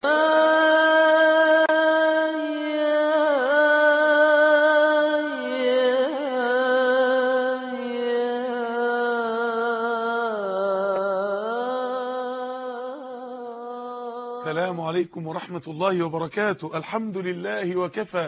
السلام عليكم ورحمة الله وبركاته الحمد لله وكفى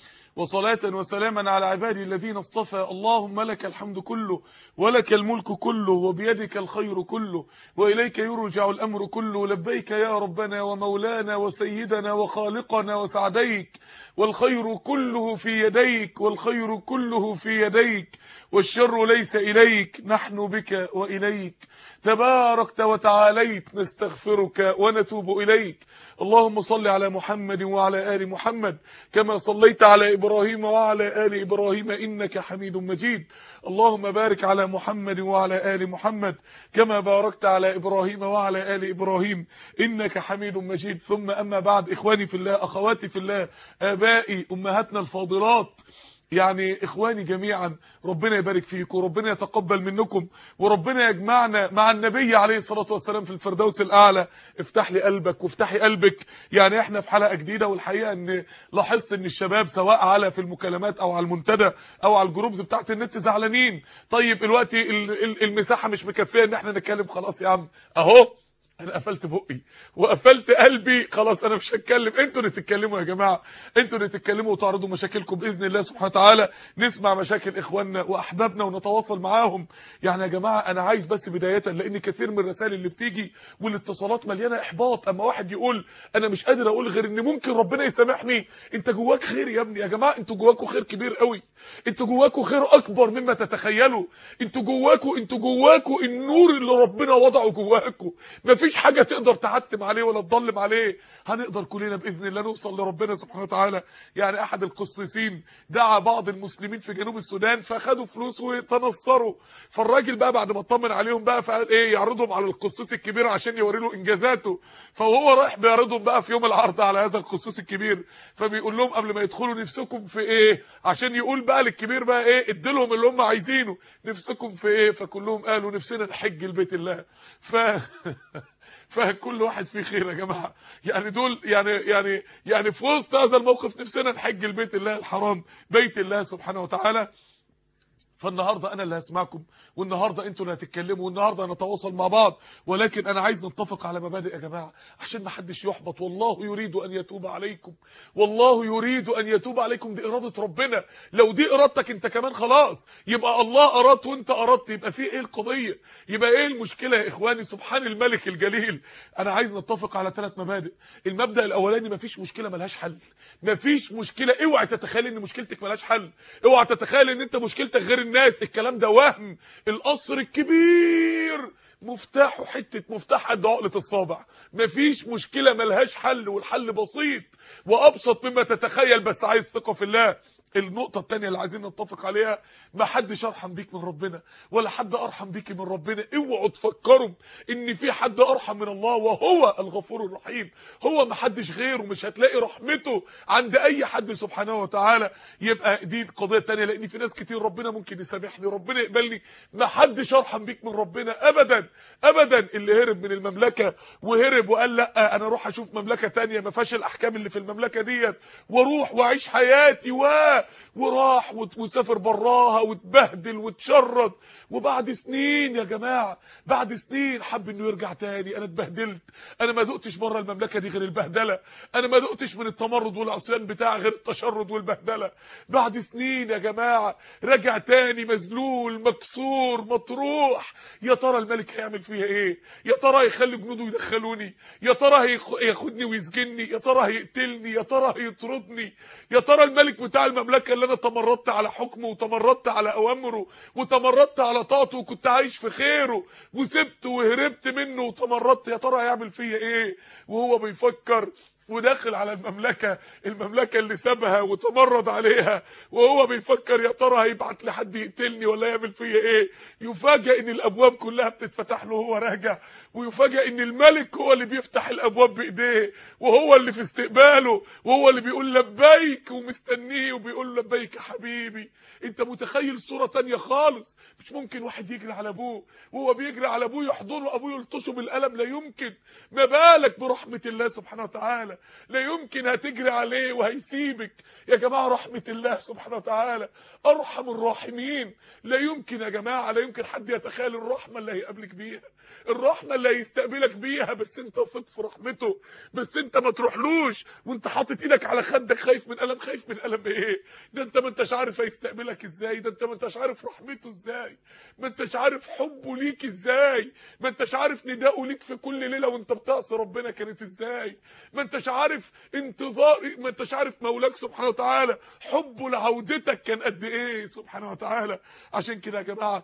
وصلاة وسلاما على عبادي الذين اصطفى اللهم لك الحمد كله ولك الملك كله وبيدك الخير كله وإليك يرجع الأمر كله لبيك يا ربنا ومولانا وسيدنا وخالقنا وسعديك والخير كله في يديك والخير كله في يديك والشر ليس إليك نحن بك وإليك تباركت وتعاليت نستغفرك ونتوب إليك اللهم صل على محمد وعلى آل محمد كما صليت على إبراهيم وعلى آل إبراهيم إنك حميد مجيد اللهم بارك على محمد وعلى آل محمد كما باركت على إبراهيم وعلى آل إبراهيم إنك حميد مجيد ثم أما بعد إخواني في الله أخواتي في الله آبائي أمهاتنا الفاضلات يعني اخواني جميعا ربنا يبارك فيكم وربنا يتقبل منكم وربنا يجمعنا مع النبي عليه الصلاة والسلام في الفردوس الاعلى افتح لي قلبك وافتحي قلبك يعني احنا في حلقة جديدة والحقيقة ان لاحظت ان الشباب سواء على في المكالمات او على المنتدى او على الجروبز بتاعت النت زعلانين طيب دلوقتي المساحة مش مكفية ان احنا نتكلم خلاص يا عم اهو انا قفلت بقي وقفلت قلبي خلاص انا مش هتكلم انتوا اللي تتكلموا يا جماعه انتوا اللي تتكلموا وتعرضوا مشاكلكم باذن الله سبحانه وتعالى نسمع مشاكل اخواننا واحبابنا ونتواصل معاهم يعني يا جماعه انا عايز بس بدايه لان كثير من الرسائل اللي بتيجي والاتصالات مليانه احباط اما واحد يقول انا مش قادر اقول غير ان ممكن ربنا يسامحني انت جواك خير يا ابني يا جماعه انتوا جواكوا خير كبير قوي انتوا جواكوا خير اكبر مما تتخيلوا انتوا جواكوا انتوا جواكوا النور اللي ربنا وضعه جواكوا مفيش حاجه تقدر تعتم عليه ولا تضلم عليه هنقدر كلنا باذن الله نوصل لربنا سبحانه وتعالى يعني احد القسيسين دعا بعض المسلمين في جنوب السودان فاخدوا فلوس وتنصروا فالراجل بقى بعد ما اطمن عليهم بقى فقال ايه يعرضهم على القسيس الكبير عشان يوري له انجازاته فهو رايح بيعرضهم بقى في يوم العرض على هذا القسيس الكبير فبيقول لهم قبل ما يدخلوا نفسكم في ايه عشان يقول بقى للكبير بقى ايه اديلهم اللي هم عايزينه نفسكم في ايه فكلهم قالوا نفسنا نحج لبيت الله ف فكل واحد فيه خير يا جماعه يعني دول يعني يعني يعني في وسط هذا الموقف نفسنا نحج البيت الله الحرام بيت الله سبحانه وتعالى فالنهارده انا اللي هسمعكم والنهارده انتوا اللي هتتكلموا والنهارده هنتواصل مع بعض ولكن انا عايز نتفق على مبادئ يا جماعه عشان ما حدش يحبط والله يريد ان يتوب عليكم والله يريد ان يتوب عليكم دي اراده ربنا لو دي ارادتك انت كمان خلاص يبقى الله اراد وانت اردت يبقى في ايه القضيه يبقى ايه المشكله يا اخواني سبحان الملك الجليل انا عايز نتفق على ثلاث مبادئ المبدا الاولاني مفيش مشكله ملهاش حل مفيش مشكله اوعى تتخيل ان مشكلتك ملهاش حل اوعى تتخيل ان انت مشكلتك غير الناس الكلام ده وهم القصر الكبير مفتاحه حته مفتاح قد عقله الصابع مفيش مشكله ملهاش حل والحل بسيط وابسط مما تتخيل بس عايز ثقه في الله النقطة التانية اللي عايزين نتفق عليها ما حدش ارحم بيك من ربنا ولا حد ارحم بيك من ربنا اوعوا تفكروا ان في حد ارحم من الله وهو الغفور الرحيم هو ما حدش غيره مش هتلاقي رحمته عند اي حد سبحانه وتعالى يبقى دي القضية التانية لان في ناس كتير ربنا ممكن يسامحني ربنا يقبلني ما حدش ارحم بيك من ربنا ابدا ابدا اللي هرب من المملكة وهرب وقال لا انا اروح اشوف مملكة تانية ما فيهاش الاحكام اللي في المملكة ديت واروح واعيش حياتي و وراح وسافر براها واتبهدل واتشرد وبعد سنين يا جماعه بعد سنين حب انه يرجع تاني انا اتبهدلت انا ما دقتش بره المملكه دي غير البهدله انا ما دقتش من التمرد والعصيان بتاعي غير التشرد والبهدله بعد سنين يا جماعه رجع تاني مذلول مكسور مطروح يا ترى الملك هيعمل فيها ايه يا ترى هيخلي جنوده يدخلوني يا ترى هياخدني ويسجني يا ترى هيقتلني يا ترى هيطردني يا ترى الملك بتاع المملكه اللي انا تمردت على حكمه وتمردت على اوامره وتمردت على طاعته وكنت عايش في خيره وسبته وهربت منه وتمردت يا ترى هيعمل فيا ايه وهو بيفكر وداخل على المملكة المملكة اللي سابها وتمرد عليها وهو بيفكر يا ترى هيبعت لحد يقتلني ولا يعمل فيا ايه يفاجئ ان الابواب كلها بتتفتح له وهو راجع ويفاجئ ان الملك هو اللي بيفتح الابواب بايديه وهو اللي في استقباله وهو اللي بيقول لبيك ومستنيه وبيقول له لبيك يا حبيبي انت متخيل صورة تانية خالص مش ممكن واحد يجري على ابوه وهو بيجري على ابوه يحضنه ابوه يلطشه بالقلم لا يمكن ما بالك برحمة الله سبحانه وتعالى لا يمكن هتجري عليه وهيسيبك يا جماعة رحمة الله سبحانه وتعالى ارحم الراحمين لا يمكن يا جماعة لا يمكن حد يتخيل الرحمة اللي هيقابلك بيها الرحمة اللي هيستقبلك بيها بس انت ثق في رحمته بس انت ما تروحلوش وانت حاطط ايدك على خدك خايف من الم خايف من الم ايه ده انت ما انتش عارف هيستقبلك ازاي ده انت ما انتش عارف رحمته ازاي ما انتش عارف حبه ليك ازاي ما انتش عارف نداءه ليك في كل ليله وانت بتعصي ربنا كانت ازاي ما انتش عارف انتظار ما انتش عارف مولاك سبحانه وتعالى حبه لعودتك كان قد ايه سبحانه وتعالى عشان كده يا جماعه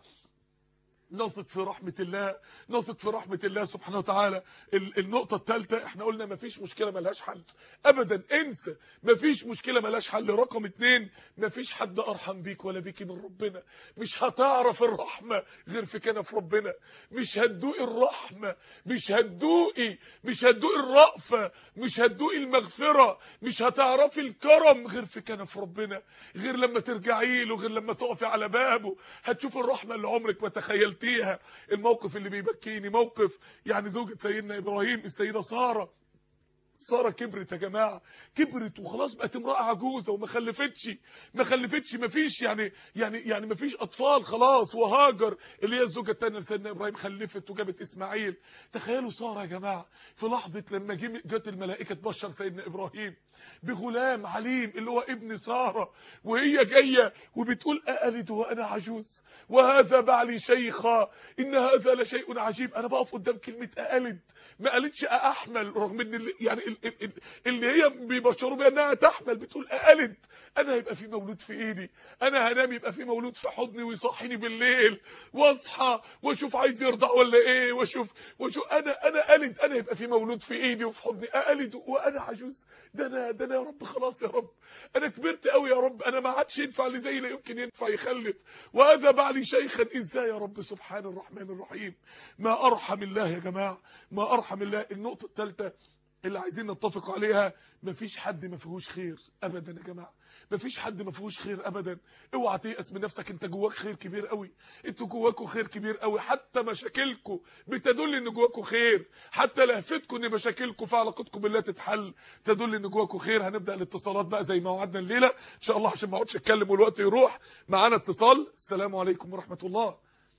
نثق في رحمة الله نثق في رحمة الله سبحانه وتعالى ال- النقطة الثالثة احنا قلنا مفيش مشكلة ملهاش حل ابدا انسى مفيش مشكلة ملهاش حل رقم اتنين مفيش حد ارحم بيك ولا بيكي من ربنا مش هتعرف الرحمة غير في كنف ربنا مش هتدوقي الرحمة مش هتدوقي مش هتدوقي الرأفة مش هتدوقي المغفرة مش هتعرفي الكرم غير في كنف ربنا غير لما ترجعي له غير لما تقفي على بابه هتشوف الرحمة اللي عمرك ما تخيلتيها الموقف اللي بيبكيني موقف يعني زوجة سيدنا إبراهيم السيدة سارة ساره كبرت يا جماعه كبرت وخلاص بقت امراه عجوزه وما خلفتش ما خلفتش ما فيش يعني يعني يعني ما فيش اطفال خلاص وهاجر اللي هي الزوجه الثانيه لسيدنا ابراهيم خلفت وجابت اسماعيل تخيلوا ساره يا جماعه في لحظه لما جه- جت الملائكه تبشر سيدنا ابراهيم بغلام عليم اللي هو ابن ساره وهي جايه وبتقول أألد وانا عجوز وهذا بعلي شيخا ان هذا لشيء عجيب انا بقف قدام كلمه أألد ما قالتش أحمل رغم ان اللي يعني ال- ال- ال- اللي هي بيبشروا بيها انها تحمل بتقول أألد انا هيبقى في مولود في ايدي انا هنام يبقى في مولود في حضني ويصحيني بالليل واصحى واشوف عايز يرضع ولا ايه واشوف واشوف انا انا ألد انا يبقى في مولود في ايدي وفي حضني أألد وانا عجوز ده انا ده انا يا رب خلاص يا رب انا كبرت قوي يا رب انا ما عادش ينفع لي زي لا يمكن ينفع يخلف وهذا بعلي شيخا ازاي يا رب سبحان الرحمن الرحيم ما ارحم الله يا جماعه ما ارحم الله النقطه الثالثه اللي عايزين نتفق عليها مفيش حد ما فيهوش خير ابدا يا جماعه مفيش حد ما فيهوش خير ابدا اوعى تيأس من نفسك انت جواك خير كبير قوي انتوا جواكوا خير كبير قوي حتى مشاكلكم بتدل ان جواكوا خير حتى لهفتكم ان مشاكلكم في علاقتكم بالله تتحل تدل ان جواكوا خير هنبدا الاتصالات بقى زي ما وعدنا الليله ان شاء الله عشان ما اقعدش اتكلم والوقت يروح معانا اتصال السلام عليكم ورحمه الله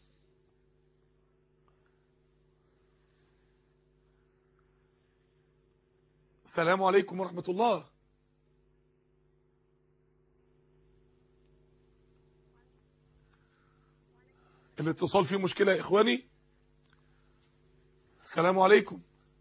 السلام عليكم ورحمه الله الاتصال فيه مشكلة يا إخواني السلام عليكم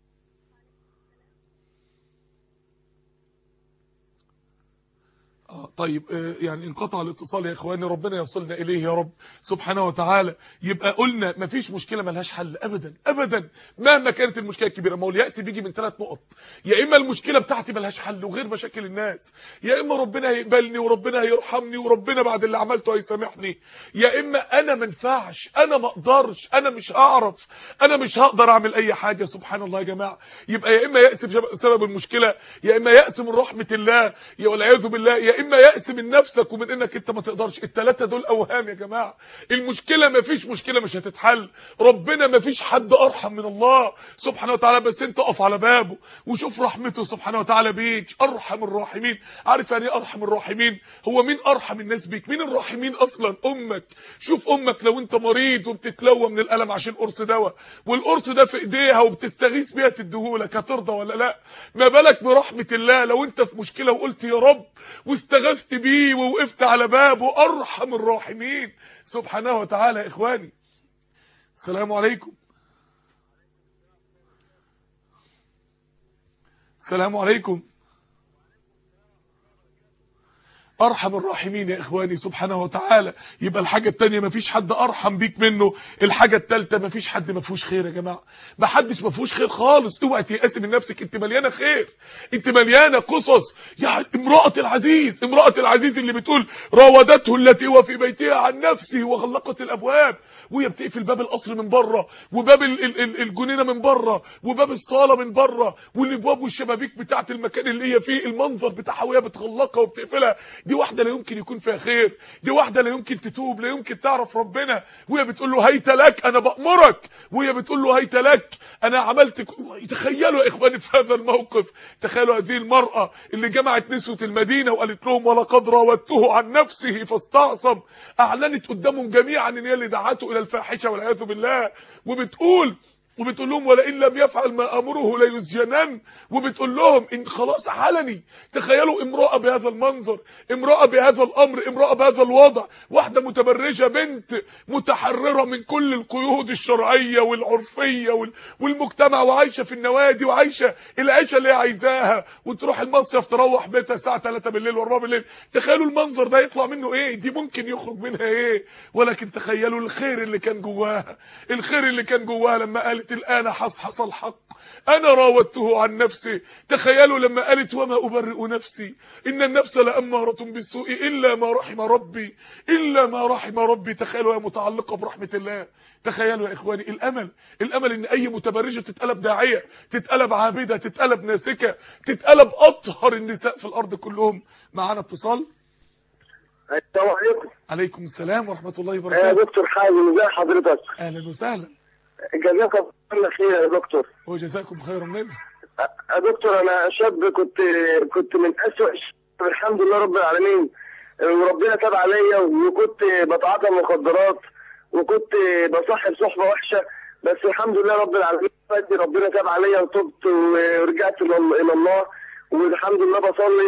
آه طيب آه يعني انقطع الاتصال يا اخواني ربنا يصلنا اليه يا رب سبحانه وتعالى يبقى قلنا مفيش مشكله ملهاش حل ابدا ابدا مهما كانت المشكله الكبيره ما هو الياس بيجي من ثلاث نقط يا اما المشكله بتاعتي ملهاش حل وغير مشاكل الناس يا اما ربنا هيقبلني وربنا هيرحمني وربنا بعد اللي عملته هيسامحني يا اما انا ما ينفعش انا ما اقدرش انا مش هعرف انا مش هقدر اعمل اي حاجه سبحان الله يا جماعه يبقى يا اما يأس بسبب المشكله يا اما يأس من رحمه الله يا والعياذ بالله يا اما يأس من نفسك ومن انك انت ما تقدرش الثلاثه دول اوهام يا جماعه المشكله ما فيش مشكله مش هتتحل ربنا ما فيش حد ارحم من الله سبحانه وتعالى بس انت اقف على بابه وشوف رحمته سبحانه وتعالى بيك ارحم الراحمين عارف يعني ايه ارحم الراحمين هو مين ارحم الناس بيك مين الراحمين اصلا امك شوف امك لو انت مريض وبتتلوى من الالم عشان قرص دواء والقرص ده في ايديها وبتستغيث بيها تديهولك هترضى ولا لا ما بالك برحمه الله لو انت في مشكله وقلت يا رب واستغثت بيه ووقفت على بابه ارحم الراحمين سبحانه وتعالى يا اخواني السلام عليكم السلام عليكم ارحم الراحمين يا اخواني سبحانه وتعالى يبقى الحاجه الثانيه مفيش حد ارحم بيك منه الحاجه الثالثه مفيش حد ما فيهوش خير يا جماعه ما حدش ما فيهوش خير خالص اوعى تيأسي من نفسك انت مليانه خير انت مليانه قصص يعني امراه العزيز امراه العزيز اللي بتقول راودته التي هو في بيتها عن نفسه وغلقت الابواب وهي بتقفل باب القصر من بره وباب ال- ال- ال- الجنينه من بره وباب الصاله من بره والابواب والشبابيك بتاعه المكان اللي هي فيه المنظر بتاعها وهي بتغلقها وبتقفلها دي واحده لا يمكن يكون فيها خير دي واحده لا يمكن تتوب لا يمكن تعرف ربنا وهي بتقول له هيت لك انا بامرك وهي بتقول له هيت لك انا عملت ك- تخيلوا يا اخواني في هذا الموقف تخيلوا هذه المراه اللي جمعت نسوه المدينه وقالت لهم ولقد راودته عن نفسه فاستعصم اعلنت قدامهم جميعا ان هي اللي دعته الى الفاحشه والعياذ بالله وبتقول وبتقول لهم ولئن لم يفعل ما امره ليسجنن وبتقول لهم ان خلاص علني تخيلوا امراه بهذا المنظر امراه بهذا الامر امراه بهذا الوضع واحده متبرجه بنت متحرره من كل القيود الشرعيه والعرفيه وال- والمجتمع وعايشه في النوادي وعايشه العيشه اللي هي عايزاها وتروح المصيف تروح بيتها الساعه 3 بالليل و4 بالليل تخيلوا المنظر ده يطلع منه ايه دي ممكن يخرج منها ايه ولكن تخيلوا الخير اللي كان جواها الخير اللي كان جواها لما قالت الان حصحص الحق انا راودته عن نفسي تخيلوا لما قالت وما ابرئ نفسي ان النفس لاماره بالسوء الا ما رحم ربي الا ما رحم ربي تخيلوا يا متعلقه برحمه الله تخيلوا يا اخواني الامل الامل ان اي متبرجه تتقلب داعيه تتقلب عابده تتقلب ناسكه تتقلب اطهر النساء في الارض كلهم معانا اتصال السلام عليكم عليكم السلام ورحمه الله يا وبركاته دكتور حازم ازي حضرتك اهلا وسهلا جزاك الله خير يا دكتور وجزاكم خيرا منه يا دكتور انا شاب كنت كنت من اسوء الشباب الحمد لله رب العالمين وربنا تاب عليا وكنت بتعاطى مخدرات وكنت بصاحب صحبه وحشه بس الحمد لله رب العالمين دلوقتي ربنا تاب عليا وتبت ورجعت الى الى الله والحمد لله بصلي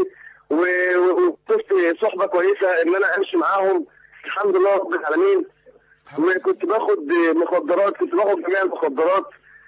و- و- وشفت صحبه كويسه ان انا امشي معاهم الحمد لله رب العالمين وكنت باخد مخدرات كنت باخد جميع المخدرات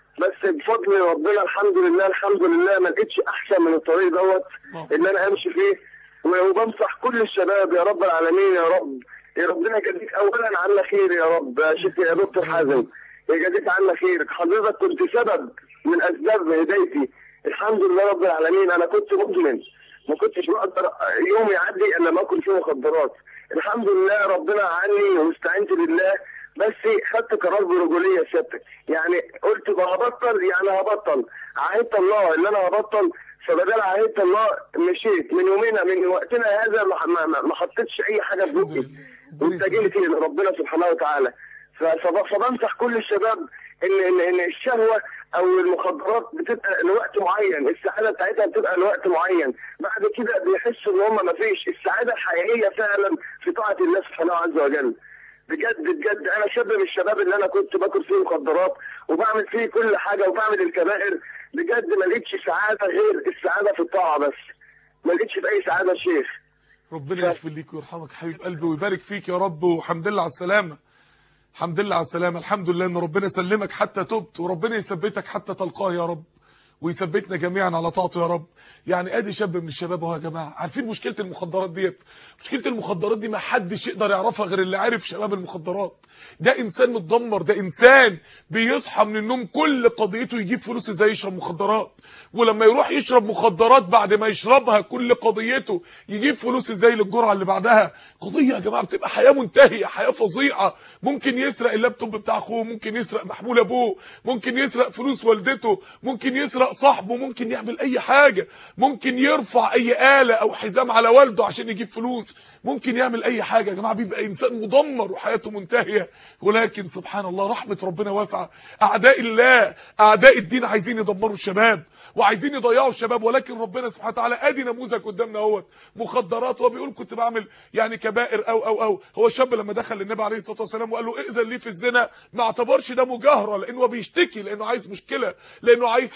بس بفضل ربنا الحمد لله الحمد لله ما لقيتش احسن من الطريق دوت ان انا امشي فيه و- وبنصح كل الشباب يا رب العالمين يا رب يا ربنا يجازيك اولا عنا خير يا رب يا شيخ يا دكتور حازم يجازيك عنا خير حضرتك كنت سبب من اسباب هدايتي الحمد لله رب العالمين انا كنت مدمن ما كنتش بقدر يوم يعدي الا ما اكل فيه مخدرات الحمد لله ربنا عني واستعنت بالله بس خدت قرار برجوليه سيادتك يعني قلت بقى هبطل يعني هبطل عهدت الله ان انا هبطل فبدل عهدت الله مشيت من يومنا من وقتنا هذا ما, ما, ما, ما حطيتش اي حاجه في الحمد بوقي لله ربنا واتجهت لربنا سبحانه وتعالى ف- فب- فبنصح كل الشباب ان ان ان الشهوه او المخدرات بتبقى لوقت معين السعاده بتاعتها بتبقى لوقت معين بعد كده بيحسوا ان هم ما فيش السعاده الحقيقيه فعلا في طاعه الله سبحانه عز وجل بجد بجد انا شاب من الشباب اللي انا كنت باكل فيه مخدرات وبعمل فيه كل حاجه وبعمل الكبائر بجد ما لقيتش سعاده غير السعاده في الطاعه بس ما لقيتش في اي سعاده يا شيخ ربنا يغفر ليك ويرحمك حبيب قلبي ويبارك فيك يا رب وحمد لله على السلامة الحمد لله على السلامة الحمد لله ان ربنا سلمك حتى تبت وربنا يثبتك حتى تلقاه يا رب ويثبتنا جميعا على طاعته يا رب يعني ادي شاب من الشباب اهو يا جماعه عارفين مشكله المخدرات ديت مشكله المخدرات دي ما حدش يقدر يعرفها غير اللي عارف شباب المخدرات ده انسان متدمر ده انسان بيصحى من النوم كل قضيته يجيب فلوس ازاي يشرب مخدرات ولما يروح يشرب مخدرات بعد ما يشربها كل قضيته يجيب فلوس ازاي للجرعه اللي بعدها قضيه يا جماعه بتبقى حياه منتهيه حياه فظيعه ممكن يسرق اللابتوب بتاع اخوه ممكن يسرق محمول ابوه ممكن يسرق فلوس والدته ممكن يسرق صاحبه ممكن يعمل اي حاجه ممكن يرفع اي آلة او حزام على والده عشان يجيب فلوس ممكن يعمل اي حاجه يا جماعه بيبقى انسان مدمر وحياته منتهيه ولكن سبحان الله رحمه ربنا واسعه اعداء الله اعداء الدين عايزين يدمروا الشباب وعايزين يضيعوا الشباب ولكن ربنا سبحانه وتعالى ادي نموذج قدامنا اهوت مخدرات هو بيقول كنت بعمل يعني كبائر او او او هو الشاب لما دخل للنبي عليه الصلاه والسلام وقال له ائذن لي في الزنا ما اعتبرش ده مجاهره لانه هو بيشتكي لانه عايز مشكله لانه عايز حل المشكله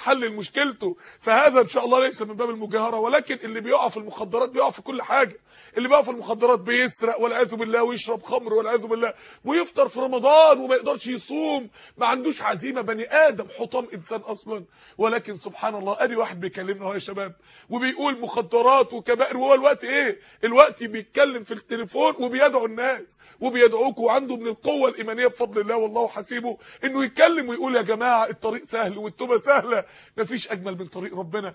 مشكلته فهذا ان شاء الله ليس من باب المجاهره ولكن اللي بيقع في المخدرات بيقع في كل حاجه اللي بيقع في المخدرات بيسرق والعياذ بالله ويشرب خمر والعياذ بالله ويفطر في رمضان وما يقدرش يصوم ما عندوش عزيمه بني ادم حطام انسان اصلا ولكن سبحان الله ادي واحد بيكلمنا اهو يا شباب وبيقول مخدرات وكبائر وهو الوقت ايه الوقت بيتكلم في التليفون وبيدعو الناس وبيدعوك وعنده من القوه الايمانيه بفضل الله والله حسيبه انه يتكلم ويقول يا جماعه الطريق سهل والتوبه سهله مفيش اجمل من طريق ربنا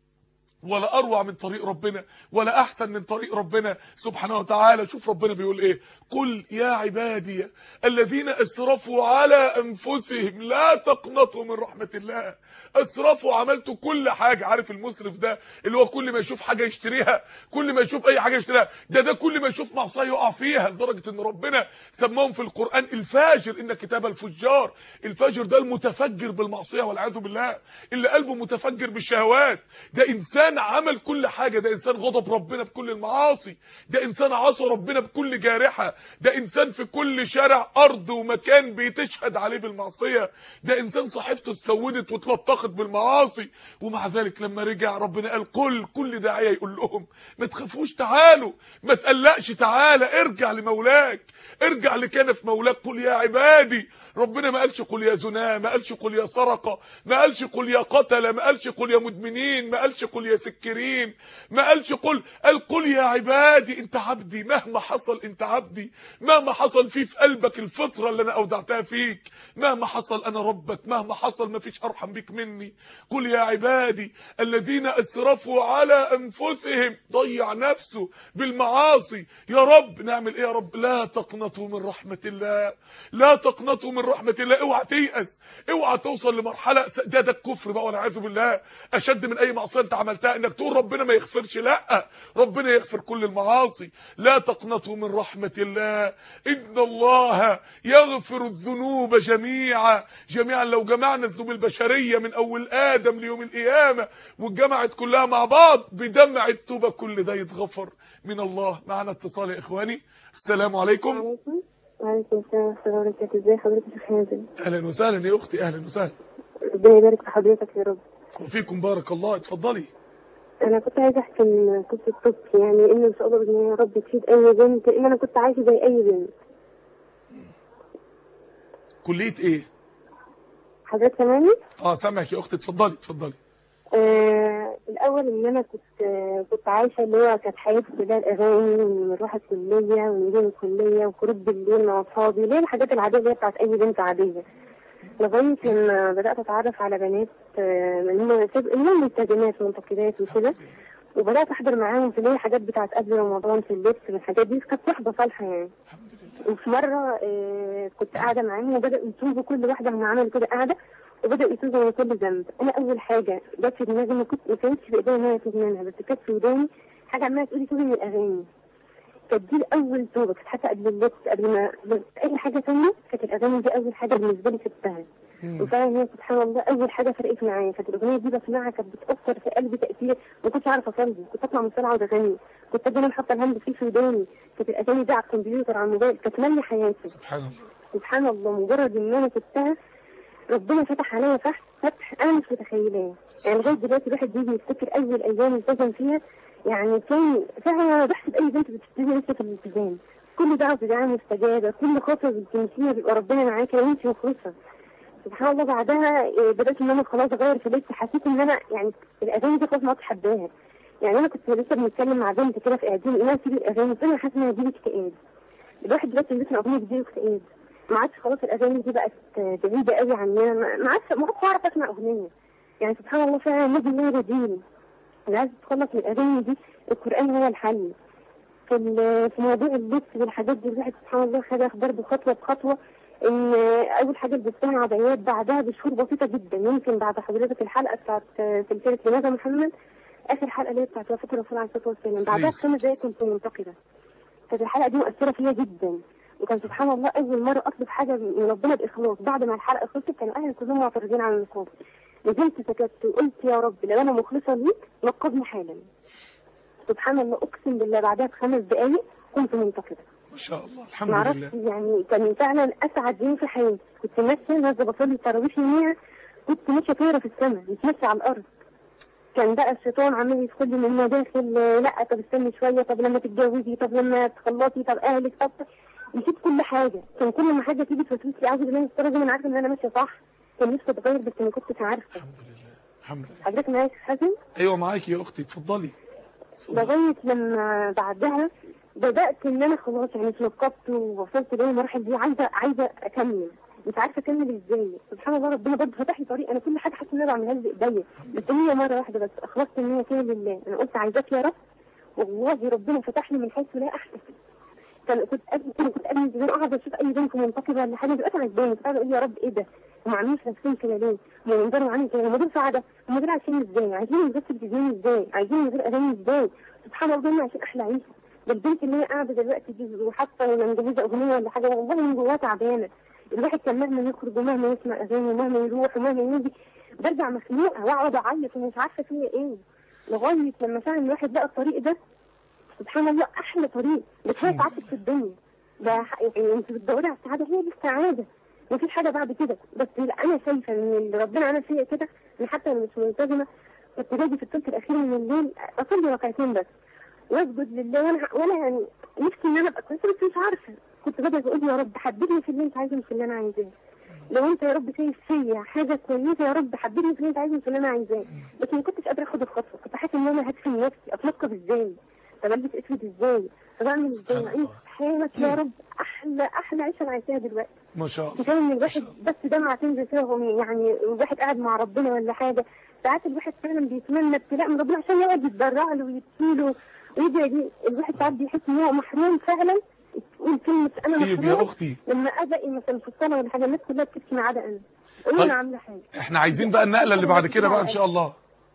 ولا اروع من طريق ربنا ولا احسن من طريق ربنا سبحانه وتعالى شوف ربنا بيقول ايه قل يا عبادي الذين اسرفوا على انفسهم لا تقنطوا من رحمه الله اسرفوا عملتوا كل حاجه عارف المسرف ده اللي هو كل ما يشوف حاجه يشتريها كل ما يشوف اي حاجه يشتريها ده ده كل ما يشوف معصيه يقع فيها لدرجه ان ربنا سماهم في القران الفاجر ان كتاب الفجار الفاجر ده المتفجر بالمعصيه والعياذ بالله اللي قلبه متفجر بالشهوات ده انسان انسان عمل كل حاجة ده انسان غضب ربنا بكل المعاصي ده انسان عصى ربنا بكل جارحة ده انسان في كل شارع ارض ومكان بيتشهد عليه بالمعصية ده انسان صحيفته اتسودت واتلطخت بالمعاصي ومع ذلك لما رجع ربنا قال قل كل داعية يقول لهم ما تخافوش تعالوا ما تقلقش تعالى ارجع لمولاك ارجع لكنف مولاك قل يا عبادي ربنا ما قالش قل يا زنا ما قالش قل يا سرقة ما قالش قل يا قتل ما قالش قل يا مدمنين ما قالش قل يا سكرين ما قالش قل قال قل يا عبادي انت عبدي مهما حصل انت عبدي مهما حصل في في قلبك الفطرة اللي انا اودعتها فيك مهما حصل انا ربك مهما حصل ما فيش ارحم بك مني قل يا عبادي الذين اسرفوا على انفسهم ضيع نفسه بالمعاصي يا رب نعمل ايه يا رب لا تقنطوا من رحمة الله لا تقنطوا من رحمة الله اوعى تيأس اوعى توصل لمرحلة ده ده الكفر بقى والعياذ بالله اشد من اي معصية انت عملتها انك تقول ربنا ما يغفرش لا ربنا يغفر كل المعاصي لا تقنطوا من رحمة الله ان الله يغفر الذنوب جميعا جميعا لو جمعنا ذنوب البشرية من اول ادم ليوم القيامة واتجمعت كلها مع بعض بدمع التوبة كل ده يتغفر من الله معنا اتصال يا اخواني السلام عليكم عليكم وعليكم السلام ورحمة الله وبركاته ازي حضرتك يا شيخ حازم اهلا وسهلا يا اختي اهلا وسهلا ربنا يبارك في حضرتك يا رب وفيكم بارك الله اتفضلي انا كنت عايزه احكي من قصه طفل يعني ان ان شاء الله باذن الله يا رب تفيد اي بنت ان انا كنت عايشه زي اي بنت كلية ايه حضرتك سامعني اه سامعك يا اختي اتفضلي اتفضلي آه الاول ان انا كنت آه كنت عايشه اللي هو كانت حياتي كلها الاغاني ونروح الكليه ونجي الكليه وخروج بالليل مع اصحابي اللي هي الحاجات العاديه اللي هي بتاعت اي بنت عاديه لغايه لما بدات اتعرف على بنات آه، اللي هم اللي هم ملتزمات منتقدات وكده وبدات احضر معاهم في اللي هي الحاجات بتاعت قبل رمضان في اللبس والحاجات دي كانت صحبه صالحه يعني الحمد لله وفي مرة آه، كنت قاعدة معاهم وبدأوا يتوبوا كل واحدة من عمل كده قاعدة وبدأوا يتوبوا من كل ذنب أنا أول حاجة جت في دماغي ما كنت ما كانتش في إيديا إن أنا أتوب منها بس كانت في وداني حاجة عمالة تقولي توبي من الأغاني كانت دي أول توبة كانت حتى قبل اللبس قبل ما بس أي حاجة تانية كانت الأغاني دي أول حاجة بالنسبة لي سبتها مم. وفعلا هي سبحان الله أول حاجة فرقت معايا كانت الأغنية دي بسمعها كانت بتأثر في قلبي تأثير ما كنتش عارفة أصلي كنت أطلع من الصلاة أقعد أغني كنت دايما حاطة الهاند فري في وداني كانت الأغاني دي على الكمبيوتر على الموبايل كانت مالية حياتي سبحان الله سبحان الله مجرد ان انا سبتها ربنا فتح عليا فتح فتح انا مش متخيلاه يعني لغايه دلوقتي الواحد بيجي يفتكر اول ايام التزم فيها يعني كان فعلا انا بحسب اي بنت بتبتدي لسه في الالتزام كل دعوه بدعاء مستجابه كل خطوه بتمشيها بيبقى ربنا معاكي لو انت مخلصه سبحان الله بعدها إيه، بدات ان انا خلاص اغير في لبسي حسيت ان انا يعني الاغاني دي خلاص ما عدتش حباها يعني انا كنت لسه بنتكلم مع بنت كده في اعدادي ان انا اسيب الاغاني قلت لها حاسه ان انا هجيلك اكتئاب الواحد دلوقتي بيسمع اغنيه بيجيله اكتئاب ما عادش خلاص الاغاني دي بقت بعيده قوي عننا ما ما عادش ما عادش اعرف اسمع اغنيه يعني سبحان الله فعلا النبي الله بديل اللي عايز تتخلص من الاغاني دي القران هو الحل في ال- في موضوع اللبس والحاجات دي الواحد سبحان الله خد برضه خطوه بخطوه ان اول حاجه لبستها عبايات بعدها بشهور بسيطه جدا يمكن بعد حضرتك الحلقه بتاعت سلسله لماذا محمد اخر حلقه اللي هي بتاعت وفاه الرسول عليه الصلاه والسلام بعدها عليه بخمس دقايق كنت منتقده كانت الحلقه دي مؤثره فيا جدا وكان سبحان الله اول مره اطلب حاجه من ربنا باخلاص بعد ما الحلقه خلصت كانوا اهلي كلهم معترضين على النقاب نزلت سكت وقلت يا رب لو انا مخلصه ليك نقبني حالا سبحان الله اقسم بالله بعدها بخمس دقايق كنت منتقده ما شاء الله الحمد معرفش لله يعني كان فعلا اسعد يوم في حياتي كنت ماشيه نازله بصلي التراويح يوميها كنت ماشيه طايره في السماء مش ماشيه على الارض كان بقى الشيطان عمال يدخل لي من مداخل آه، لا طب استني شويه طب لما تتجوزي طب لما تخلصي طب اهلك طب نسيت كل حاجه كان كل ما حاجه تيجي توسوس لي اعوذ بالله من الشيطان الرجيم انا عارفه ان انا ماشيه صح كان نفسي اتغير بس ما كنتش عارفه الحمد لله الحمد لله حضرتك معايا يا أستاذ حسن ايوه معاكي يا اختي اتفضلي لغايه لما بعدها بدات ان انا خلاص يعني اتلقبت ووصلت للمراحل دي عايزه عايزه اكمل مش عارفه اكمل ازاي سبحان الله ربنا برضه فتح لي طريق انا كل حاجه حاسه ان انا بعملها بايديا بس هي مره واحده بس اخلصت ان هي كده لله انا قلت عايزاك يا رب والله ربنا فتح لي من حيث لا احتسب كان كنت قبل كده كنت قبل زمان اقعد اشوف اي بنت منتقبه ولا حاجه دلوقتي عجباني كنت قاعده اقول يا رب ايه ده هم عاملين في نفسهم كده ليه؟ هم منظرهم عامل كده هم دول سعاده هم دول عايشين ازاي؟ عايزين من غير تلفزيون ازاي؟ عايزين من غير اغاني ازاي؟ سبحان الله دول عايشين احلى عيشه ده البنت اللي هي قاعده دلوقتي دي وحتى ولا مجهزه اغنيه ولا حاجه والله من جواها تعبانه الواحد كان مهما يخرج ومهما يسمع اغاني ومهما يروح ومهما يجي برجع مخنوقه واقعد اعيط ومش عارفه فيا ايه لغايه لما فعلا الواحد لقى الطريق ده سبحان الله احلى طريق بس هي سعادتك في الدنيا ده ح- يعني انت بتدوري على السعاده هي دي السعاده مفيش حاجه بعد كده بس لا انا شايفه ان اللي ربنا عمل فيا كده ان حتى انا مش ملتزمه كنت باجي في الثلث الاخير من الليل اصلي ركعتين بس واسجد لله وانا وانا يعني نفسي ان انا ابقى كويسه بس مش عارفه كنت باجي اقول يا رب حببني في اللي انت عايزه مش في اللي انا عايزاه لو انت يا رب شايف فيا حاجه كويسه يا رب حببني في اللي انت عايزه مش في اللي انا عايزاه بس ما كنتش قادره اخد الخطوه كنت حاسه ان انا هدفن نفسي اتلقب ازاي طب البس اسود ازاي طب اعمل ازاي سبحان مع الله. إن سبحانك يا رب احلى احلى عيشه انا عايشاها دلوقتي ما شاء الله كفايه ان الواحد بس دمعة تنزل فيهم يعني الواحد قاعد مع ربنا ولا حاجه ساعات الواحد فعلا بيتمنى ابتلاء من ربنا عشان يقعد يتضرع له ويبكي له ويدعي ليه الواحد ساعات بيحس ان هو محروم فعلا تقول كلمه انا طيب يا محروم اختي لما ادعي مثلا في الصلاه ولا حاجه الناس كلها بتبكي ما عدا انا قول طيب. انا عامله حاجه احنا عايزين بقى النقله اللي بعد كده بقى ان شاء الله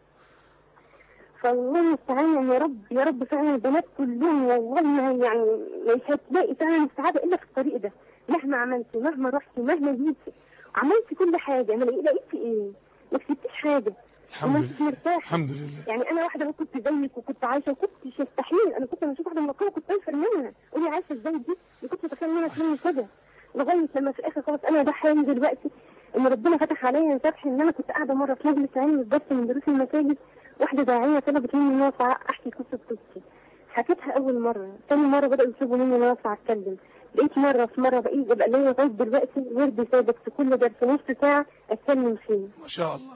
فالله المستعان يا رب يا رب فعلا البنات كلهم والله ما يعني مش هتلاقي فعلا السعاده الا في الطريق ده مهما عملتي مهما رحتي مهما جيتي عملتي كل حاجه انا لقيتي ايه؟ ما كسبتيش حاجه الحمد وما انتش لله مرتاحه الحمد لله يعني انا واحده لو كنت زيك وكنت عايشه وكنتش استحيل انا كنت لما اشوف واحده منقبه كنت انفر منها قولي عايشه ازاي دي ما كنتش اتخيل ان انا اتمنى كده لغايه لما في الاخر خلاص انا ده حالي دلوقتي ان ربنا فتح عليا فتح ان انا كنت قاعده مره في مجلس علمي في درس من دروس المساجد واحده داعيه طلبت مني ان انا اطلع احكي قصه قصتي حكيتها اول مره ثاني مره بداوا يطلبوا مني ان انا اطلع اتكلم بقيت مره في مره بقيت يبقى ليا لغايه دلوقتي ورد ثابت في كل درس نص ساعه اتكلم فيه ما شاء الله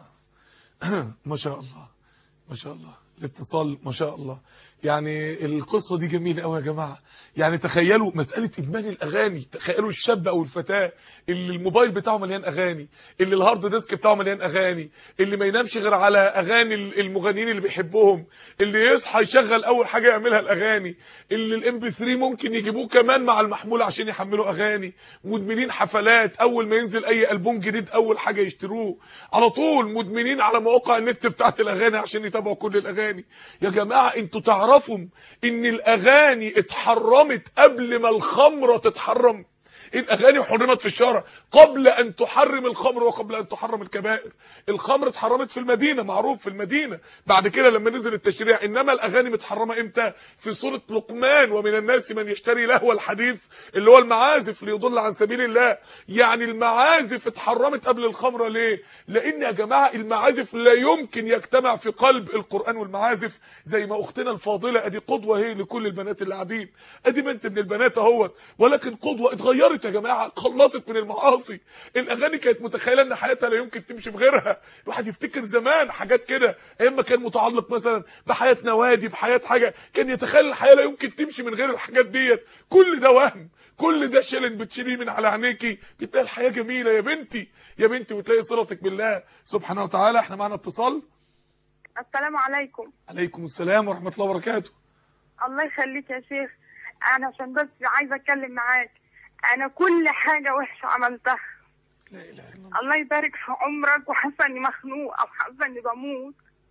ما شاء الله ما شاء الله الاتصال ما شاء الله يعني القصة دي جميلة قوي يا جماعة يعني تخيلوا مسألة إدمان الأغاني تخيلوا الشاب أو الفتاة اللي الموبايل بتاعه مليان أغاني اللي الهارد ديسك بتاعه مليان أغاني اللي ما ينامش غير على أغاني المغنيين اللي بيحبهم اللي يصحى يشغل أول حاجة يعملها الأغاني اللي الام بي 3 ممكن يجيبوه كمان مع المحمول عشان يحملوا أغاني مدمنين حفلات أول ما ينزل أي ألبوم جديد أول حاجة يشتروه على طول مدمنين على مواقع النت بتاعت الأغاني عشان يتابعوا كل الأغاني يا جماعة انتوا تعرفوا ان الأغاني اتحرمت قبل ما الخمرة تتحرم الاغاني حرمت في الشارع قبل ان تحرم الخمر وقبل ان تحرم الكبائر الخمر اتحرمت في المدينه معروف في المدينه بعد كده لما نزل التشريع انما الاغاني متحرمه امتى في سوره لقمان ومن الناس من يشتري لهو الحديث اللي هو المعازف ليضل عن سبيل الله يعني المعازف اتحرمت قبل الخمره ليه لان يا جماعه المعازف لا يمكن يجتمع في قلب القران والمعازف زي ما اختنا الفاضله ادي قدوه هي لكل البنات اللي قاعدين ادي بنت من البنات اهوت ولكن قدوه اتغيرت يا جماعه خلصت من المعاصي الاغاني كانت متخيله ان حياتها لا يمكن تمشي بغيرها الواحد يفتكر زمان حاجات كده ايام ما كان متعلق مثلا بحياه نوادي بحياه حاجه كان يتخيل الحياه لا يمكن تمشي من غير الحاجات ديت كل ده وهم كل ده شيلن بتشيليه من على عينيكي بتلاقي الحياه جميله يا بنتي يا بنتي وتلاقي صلتك بالله سبحانه وتعالى احنا معانا اتصال السلام عليكم عليكم السلام ورحمه الله وبركاته الله يخليك يا شيخ انا عشان بس عايزه اتكلم معاك انا كل حاجه وحشه عملتها لا اله الا الله الله يبارك في عمرك وحاسه اني مخنوقه وحاسه اني بموت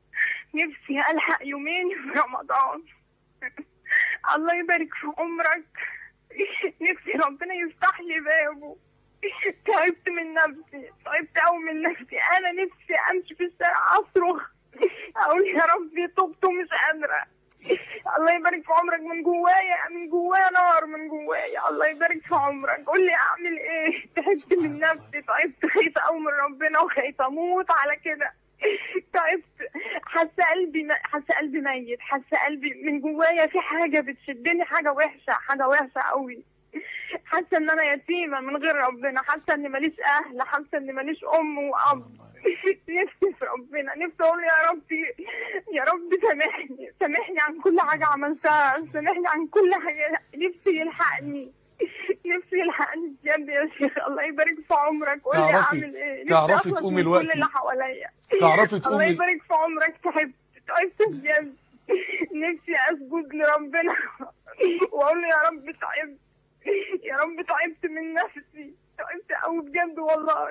نفسي الحق يومين في رمضان الله يبارك في عمرك نفسي ربنا يفتح لي بابه تعبت من نفسي تعبت قوي من نفسي انا نفسي امشي في الشارع اصرخ اقول يا ربي تبت ومش قادره الله يبارك في عمرك من جوايا من جوايا نار من جوايا الله يبارك في عمرك قول لي اعمل ايه تعبت من نفسي تعبت خايفه قوي من ربنا وخايفه بموت على كده تعبت حاسه قلبي م- حاسه قلبي ميت حاسه قلبي من جوايا في حاجه بتشدني حاجه وحشه حاجه وحشه قوي حاسه ان انا يتيمه من غير ربنا حاسه ان ماليش اهل حاسه ان ماليش ام واب نفسي في ربنا نفسي اقول يا ربي يا رب سامحني سامحني عن كل حاجه عملتها سامحني عن كل حاجه نفسي يلحقني نفسي يلحقني بجد يا شيخ الله يبارك في عمرك قول لي تعرفي- اعمل ايه نفسي تعرفي أخلص تقومي من دلوقتي. كل اللي حواليا تعرفي الله تقومي يبارك في عمرك تعبت تعبت بجد نفسي اسجد لربنا واقول له يا رب تعبت يا رب تعبت من نفسي تعبت قوي بجد والله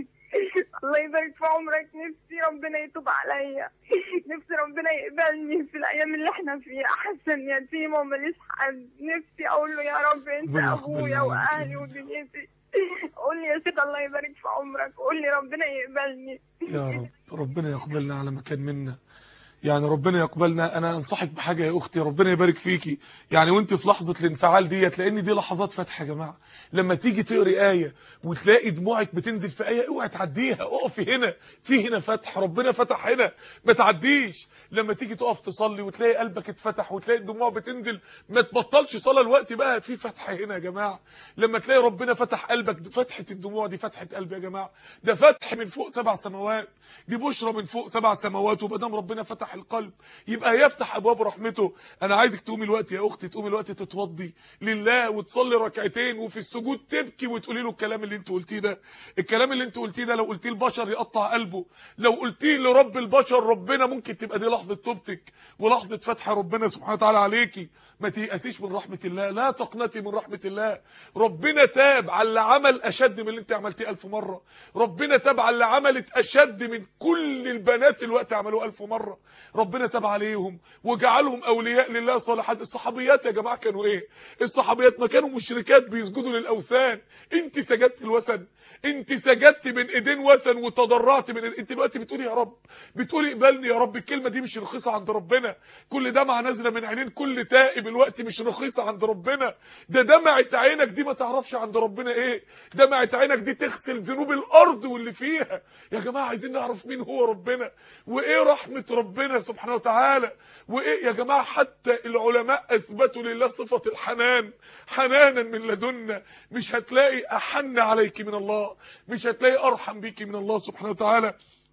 الله يبارك في عمرك نفسي ربنا يتوب عليا نفسي ربنا يقبلني في الايام اللي احنا فيها حاسه اني يتيمه وماليش حد نفسي اقول له يا رب انت ربنا يقبلنا ابويا على واهلي كده. ودنيتي قول لي يا شيخ الله يبارك في عمرك قول لي ربنا يقبلني يا رب ربنا يقبلنا على مكان منا يعني ربنا يقبلنا انا انصحك بحاجه يا اختي ربنا يبارك فيكي يعني وانت في لحظه الانفعال ديت لان دي لحظات فتح يا جماعه لما تيجي تقري ايه وتلاقي دموعك بتنزل في ايه اوعي تعديها اقفي هنا في هنا فتح ربنا فتح هنا ما تعديش لما تيجي تقف تصلي وتلاقي قلبك اتفتح وتلاقي الدموع بتنزل ما تبطلش صلاه الوقت بقى في فتح هنا يا جماعه لما تلاقي ربنا فتح قلبك دي فتحه الدموع دي فتحه قلب يا جماعه ده فتح من فوق سبع سماوات دي بشرى من فوق سبع سماوات وبدام ربنا فتح القلب يبقى يفتح ابواب رحمته انا عايزك تقومي الوقت يا اختي تقومي الوقت تتوضي لله وتصلي ركعتين وفي السجود تبكي وتقولي له الكلام اللي انت قلتيه ده الكلام اللي انت قلتيه ده لو قلتيه البشر يقطع قلبه لو قلتيه لرب البشر ربنا ممكن تبقى دي لحظه توبتك ولحظه فتح ربنا سبحانه وتعالى عليكي ما تيأسيش من رحمه الله لا تقنطي من رحمه الله ربنا تاب على اللي عمل اشد من اللي انت عملتيه ألف مره ربنا تاب على اللي عملت اشد من كل البنات الوقت عملوه ألف مره ربنا تاب عليهم وجعلهم اولياء لله صالحات الصحابيات يا جماعه كانوا ايه الصحابيات ما كانوا مشركات بيسجدوا للاوثان انت سجدت الوثن انت سجدت من ايدين وثن وتضرعت من انت دلوقتي بتقولي يا رب بتقولي اقبلني يا رب الكلمه دي مش رخيصه عند ربنا كل دمعه نازله من عينين كل تائب الوقت مش رخيصه عند ربنا ده دمعه عينك دي ما تعرفش عند ربنا ايه دمعه عينك دي تغسل ذنوب الارض واللي فيها يا جماعه عايزين نعرف مين هو ربنا وايه رحمه ربنا سبحانه وتعالى وايه يا جماعه حتى العلماء اثبتوا لله صفه الحنان حنانا من لدنا مش هتلاقي احن عليك من الله مش هتلاقي ارحم بيك من الله سبحانه وتعالى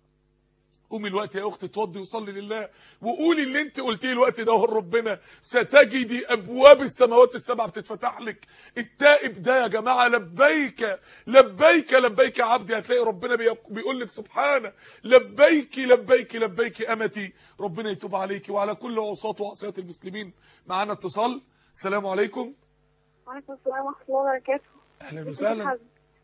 قومي الوقت يا اختي توضي وصلي لله وقولي اللي انت قلتيه الوقت ده هو ربنا ستجدي ابواب السماوات السبع بتتفتح لك التائب ده يا جماعه لبيك لبيك لبيك يا عبدي هتلاقي ربنا بي- بيقول لك سبحانه لبيك لبيك لبيك امتي ربنا يتوب عليك وعلى كل عصاة وعصيات المسلمين معانا اتصال السلام عليكم وعليكم السلام ورحمة الله وبركاته اهلا وسهلا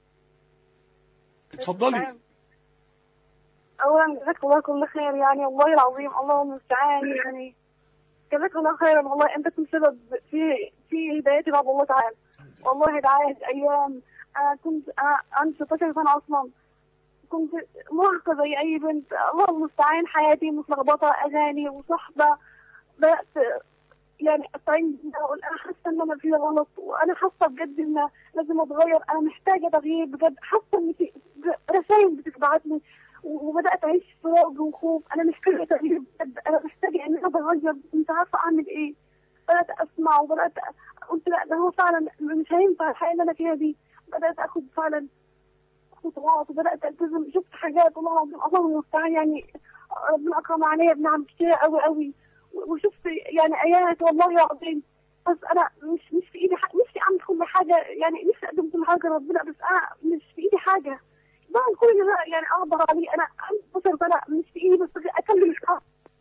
اتفضلي أولا جزاك الله كل خير يعني والله العظيم الله المستعان يعني جزاك الله خيرا والله أنت كنت سبب في في هدايتي بعد الله تعالى والله دعاية أيام أنا كنت أنا عندي 16 سنة أصلا كنت مراهقة زي أي بنت الله المستعان حياتي متلخبطة أغاني وصحبة بدأت يعني أستعين بالله وأقول أنا حاسة إن أنا في غلط وأنا حاسة بجد إن لازم أتغير أنا محتاجة تغيير بجد حاسة إن في رسائل بتتبعت لي وبدات اعيش في رعب وخوف انا محتاجه تغيير بجد انا محتاجه ان انا اتغير مش عارفه اعمل ايه بدات اسمع وبدات قلت لا ده هو فعلا مش هينفع الحياه اللي انا فيها دي بدات اخد فعلا خطوات وبدات التزم شفت حاجات والله العظيم الله المستعان يعني ربنا اكرم عليا بنعم كتير قوي قوي وشفت يعني ايات والله العظيم بس انا مش مش في ايدي حاجة نفسي اعمل كل حاجه يعني نفسي اقدم كل حاجه ربنا بس انا مش في ايدي حاجه بعمل كل اللي أنا يعني اقدر عليه انا عندي بشر سنه مش في ايدي بس اكمل الشهر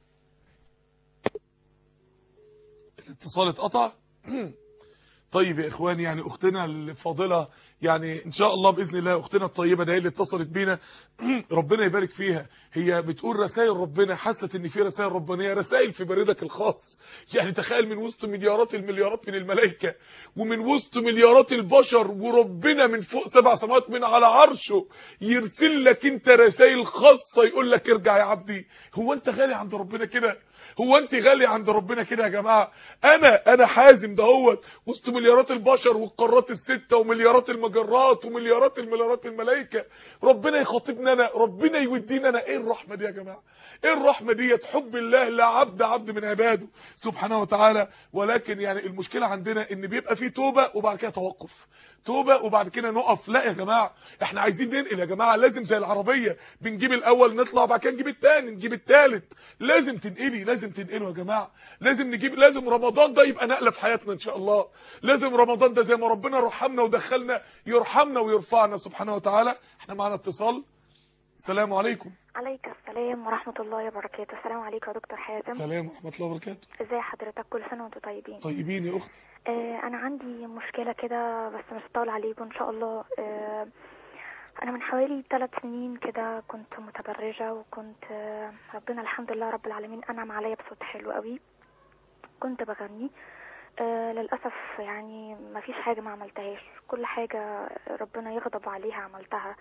الاتصال اتقطع طيب يا اخواني يعني اختنا الفاضله يعني ان شاء الله باذن الله اختنا الطيبه ده هي اللي اتصلت بينا ربنا يبارك فيها هي بتقول رسائل ربنا حست ان في رسائل ربانيه رسائل في بريدك الخاص يعني تخيل من وسط مليارات المليارات من الملائكه ومن وسط مليارات البشر وربنا من فوق سبع سماوات من على عرشه يرسل لك انت رسائل خاصه يقول لك ارجع يا عبدي هو انت غالي عند ربنا كده هو انت غالي عند ربنا كده يا جماعه انا انا حازم دهوت وسط مليارات البشر والقارات السته ومليارات المجرات ومليارات المليارات من الملائكه ربنا يخاطبنا انا ربنا يودينا انا ايه الرحمه دي يا جماعه ايه الرحمه ديت حب الله لا عبد عبد من عباده سبحانه وتعالى ولكن يعني المشكله عندنا ان بيبقى في توبه وبعد كده توقف توبه وبعد كده نقف لا يا جماعه احنا عايزين ننقل يا جماعه لازم زي العربيه بنجيب الاول نطلع وبعد كده نجيب الثاني نجيب الثالث لازم تنقلي لازم تنقلوا يا جماعه لازم نجيب لازم رمضان ده يبقى نقله في حياتنا ان شاء الله لازم رمضان ده زي ما ربنا رحمنا ودخلنا يرحمنا ويرفعنا سبحانه وتعالى احنا معانا اتصال السلام عليكم عليك السلام ورحمة الله وبركاته السلام عليكم يا دكتور حازم السلام ورحمه الله وبركاته ازي حضرتك كل سنة وانتم طيبين طيبين يا اختي آه انا عندي مشكلة كده بس مش هطول عليكم ان شاء الله آه انا من حوالي ثلاث سنين كده كنت متبرجة وكنت آه ربنا الحمد لله رب العالمين انعم عليا بصوت حلو قوي كنت بغني آه للأسف يعني ما فيش حاجة ما عملتهاش كل حاجة ربنا يغضب عليها عملتها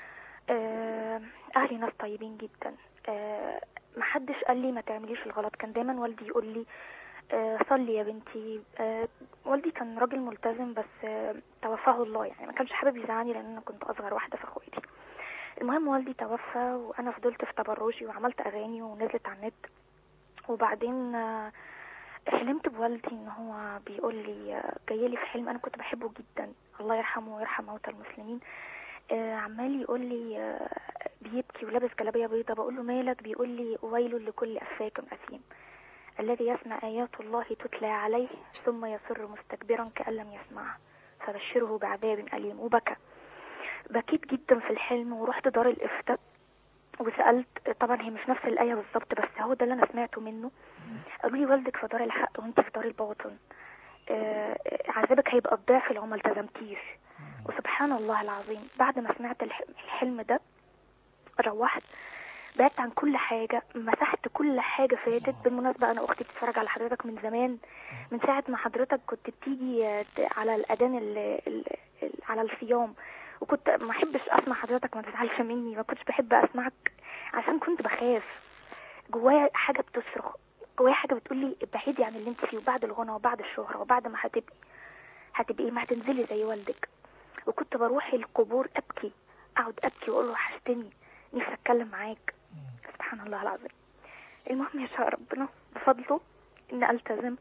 آه، اهلي ناس طيبين جدا آه، محدش قال لي ما تعمليش الغلط كان دايما والدي يقول لي آه، صلي يا بنتي آه، والدي كان راجل ملتزم بس آه، توفاه الله يعني ما كانش حابب يزعلني لان انا كنت اصغر واحده في اخواتي المهم والدي توفى وانا فضلت في تبرجي وعملت اغاني ونزلت على النت وبعدين آه، حلمت بوالدي ان هو بيقول لي آه، جاي لي في حلم انا كنت بحبه جدا الله يرحمه ويرحم موتى المسلمين آه، عمال يقول لي آه، بيبكي ولابس جلابيه بيضه بقول له مالك بيقول لي ويل لكل افاك اثيم الذي يسمع ايات الله تتلى عليه ثم يصر مستكبرا كان لم يسمعها فبشره بعذاب اليم وبكى بكيت جدا في الحلم ورحت دار الافتاء وسالت طبعا هي مش نفس الايه بالظبط بس هو ده اللي انا سمعته منه قالوا لي والدك في دار الحق وانت في دار الباطل آه، عذابك هيبقى الضعف لو ما التزمتيش وسبحان الله العظيم بعد ما سمعت الح- الحلم ده روحت بعدت عن كل حاجة مسحت كل حاجة فاتت بالمناسبة أنا أختي بتتفرج على حضرتك من زمان من ساعة ما حضرتك كنت بتيجي آه، ت- على الأذان ال- ال- ال- على الصيام وكنت ما احبش اسمع حضرتك ما تزعلش مني ما كنتش بحب اسمعك عشان كنت بخاف جوايا حاجة بتصرخ جوايا حاجة بتقول لي ابعدي عن اللي انت فيه وبعد الغنى وبعد الشهرة وبعد ما هتبقي هتبقي ما هتنزلي زي والدك وكنت بروح القبور ابكي اقعد ابكي واقول له وحشتني نفسي اتكلم معاك سبحان الله العظيم المهم يشاء ربنا بفضله ان التزم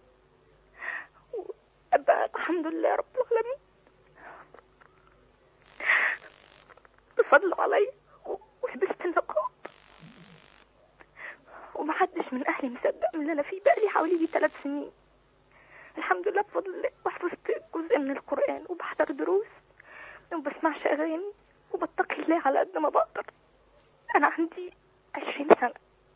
وابقى الحمد لله رب العالمين بفضله عليا و- ولبست النقاب ومحدش من اهلي مصدق من اللي انا فيه بقالي حوالي يجي ثلاث سنين الحمد لله بفضل الله وحفظت جزء من القرآن وبحضر دروس وما بسمعش أغاني وبتقي الله على قد ما بقدر أنا عندي عشرين سنة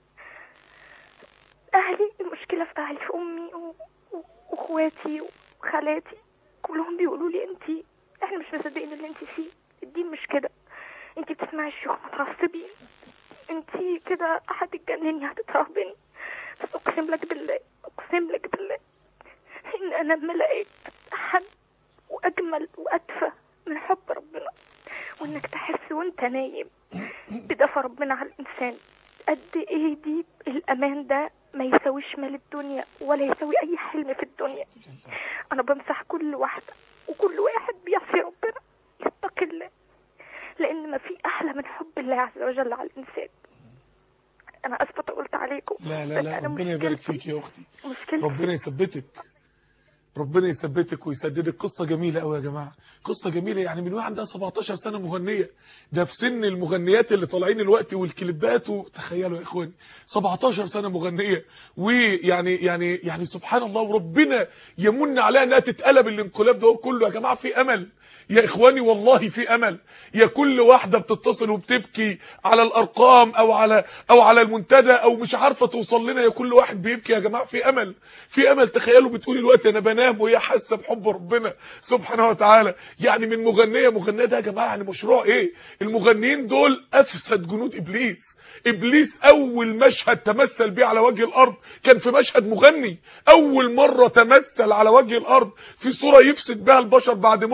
أهلي المشكلة في أهلي في أمي و- و- وأخواتي وخالاتي كلهم بيقولوا لي أنتي إحنا مش مصدقين اللي أنتي فيه الدين مش كده أنتي بتسمعي الشيوخ متعصبين أنتي كده هتتجنني هتترهبني بس أقسم لك بالله أقسم لك بالله إن أنا ما لقيت أحد وأجمل وأدفى من حب ربنا وإنك تحس وأنت نايم بدفى ربنا على الإنسان قد إيه دي الأمان ده ما يساويش مال الدنيا ولا يساوي أي حلم في الدنيا أنا بمسح كل واحدة وكل واحد بيعصي ربنا يتقي الله لأن ما في أحلى من حب الله عز وجل على الإنسان أنا أسفة قلت عليكم لا لا بس لا أنا ربنا يبارك مشكلتي- فيك يا اختي مشكلتي ربنا يثبتك ربنا يثبتك ويسددك قصة جميلة قوي يا جماعة قصة جميلة يعني من واحد عندها 17 سنة مغنية ده في سن المغنيات اللي طالعين الوقت والكليبات وتخيلوا يا اخواني 17 سنة مغنية ويعني يعني يعني سبحان الله وربنا يمن عليها انها تتقلب الانقلاب ده كله يا جماعة في امل يا اخواني والله في امل يا كل واحده بتتصل وبتبكي على الارقام او على او على المنتدى او مش عارفه توصل لنا يا كل واحد بيبكي يا جماعه في امل في امل تخيلوا بتقولي الوقت انا بنام وهي حاسه بحب ربنا سبحانه وتعالى يعني من مغنيه مغنيه ده يا جماعه يعني مشروع ايه المغنيين دول افسد جنود ابليس ابليس اول مشهد تمثل بيه على وجه الارض كان في مشهد مغني اول مره تمثل على وجه الارض في صوره يفسد بها البشر بعد موت سيدنا ادم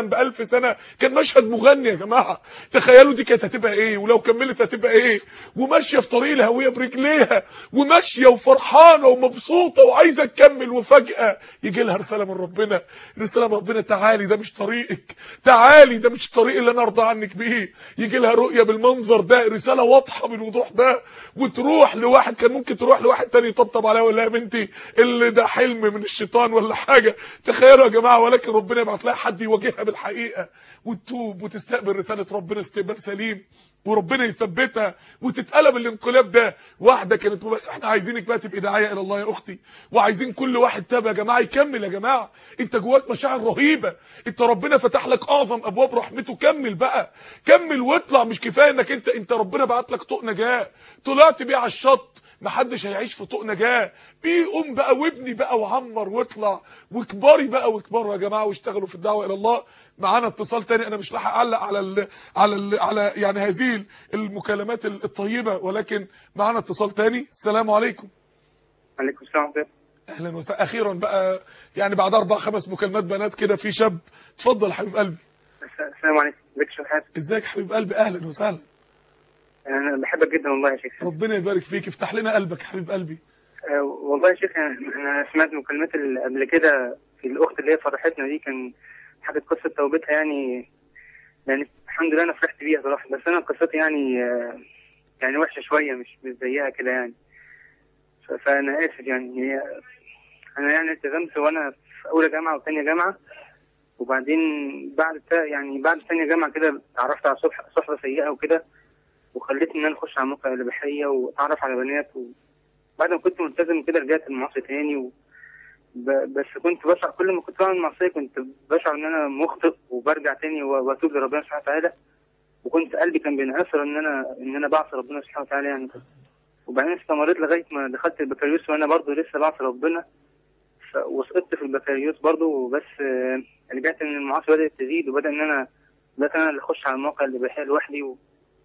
ادم بألف سنه كان مشهد مغني يا جماعه تخيلوا دي كانت هتبقى ايه ولو كملت هتبقى ايه وماشيه في طريق الهويه برجليها وماشيه وفرحانه ومبسوطه وعايزه تكمل وفجاه يجي لها رساله من ربنا رساله من ربنا تعالي ده مش طريقك تعالي ده مش الطريق اللي انا ارضى عنك بيه يجي لها رؤيه بالمنظر ده رساله واضحه بالوضوح ده وتروح لواحد كان ممكن تروح لواحد تاني يطبطب عليها ولا يا بنتي اللي ده حلم من الشيطان ولا حاجه تخيلوا يا جماعه ولكن ربنا يبعت لها حد يواجهها بالحقيقه وتتوب وتستقبل رساله ربنا استقبال سليم وربنا يثبتها وتتقلب الانقلاب ده واحده كانت بس احنا عايزينك بقى تبقي داعيه الى الله يا اختي وعايزين كل واحد تاب يا جماعه يكمل يا جماعه انت جواك مشاعر رهيبه انت ربنا فتح لك اعظم ابواب رحمته كمل بقى كمل واطلع مش كفايه انك انت انت ربنا بعت لك طوق نجاه طلعت بيه على الشط محدش هيعيش في طوق نجاه بيه قوم بقى وابني بقى وعمر واطلع وكباري بقى وكبروا يا جماعه واشتغلوا في الدعوه الى الله معانا اتصال تاني انا مش لاحق اعلق على ال على ال على يعني هذه المكالمات الطيبه ولكن معانا اتصال تاني السلام عليكم عليكم السلام ورحمة الله اهلا وسهلا اخيرا بقى يعني بعد اربع خمس مكالمات بنات كده في شاب اتفضل يا حبيب قلبي السلام عليكم ازيك يا شيخ حاتم ازيك يا حبيب قلبي اهلا وسهلا انا بحبك جدا والله يا شيخ ربنا يبارك فيك افتح لنا قلبك يا حبيب قلبي آه، والله يا شيخ انا أنا سمعت المكالمات اللي قبل كده في الاخت اللي هي فرحتنا دي كان حكت قصه توبتها يعني يعني الحمد لله انا فرحت بيها صراحه بس انا قصتي يعني آه، يعني وحشه شويه مش مش زيها كده يعني ف- فانا اسف يعني هي انا يعني التزمت وانا في اولى جامعه وثانيه جامعه وبعدين بعد تا- يعني بعد ثانيه جامعه كده اتعرفت على صح- صحبه سيئه وكده وخلتني ان انا اخش على مواقع الاباحيه واتعرف على بنات وبعد ما كنت ملتزم كده رجعت المعصيه تاني و... ب... بس كنت بشعر كل ما كنت بعمل معصيه كنت بشعر ان انا مخطئ وبرجع تاني و- واتوب لربنا سبحانه وتعالى وكنت قلبي كان بينعصر ان انا ان انا بعصي ربنا سبحانه وتعالى يعني وبعدين استمريت لغايه ما دخلت البكالوريوس وانا برضه لسه بعصي ربنا ف... وسقطت في البكالوريوس برضه بس آه، رجعت ان المعاصي بدات تزيد وبدا ان انا بدات انا اللي اخش على المواقع الاباحيه لوحدي و...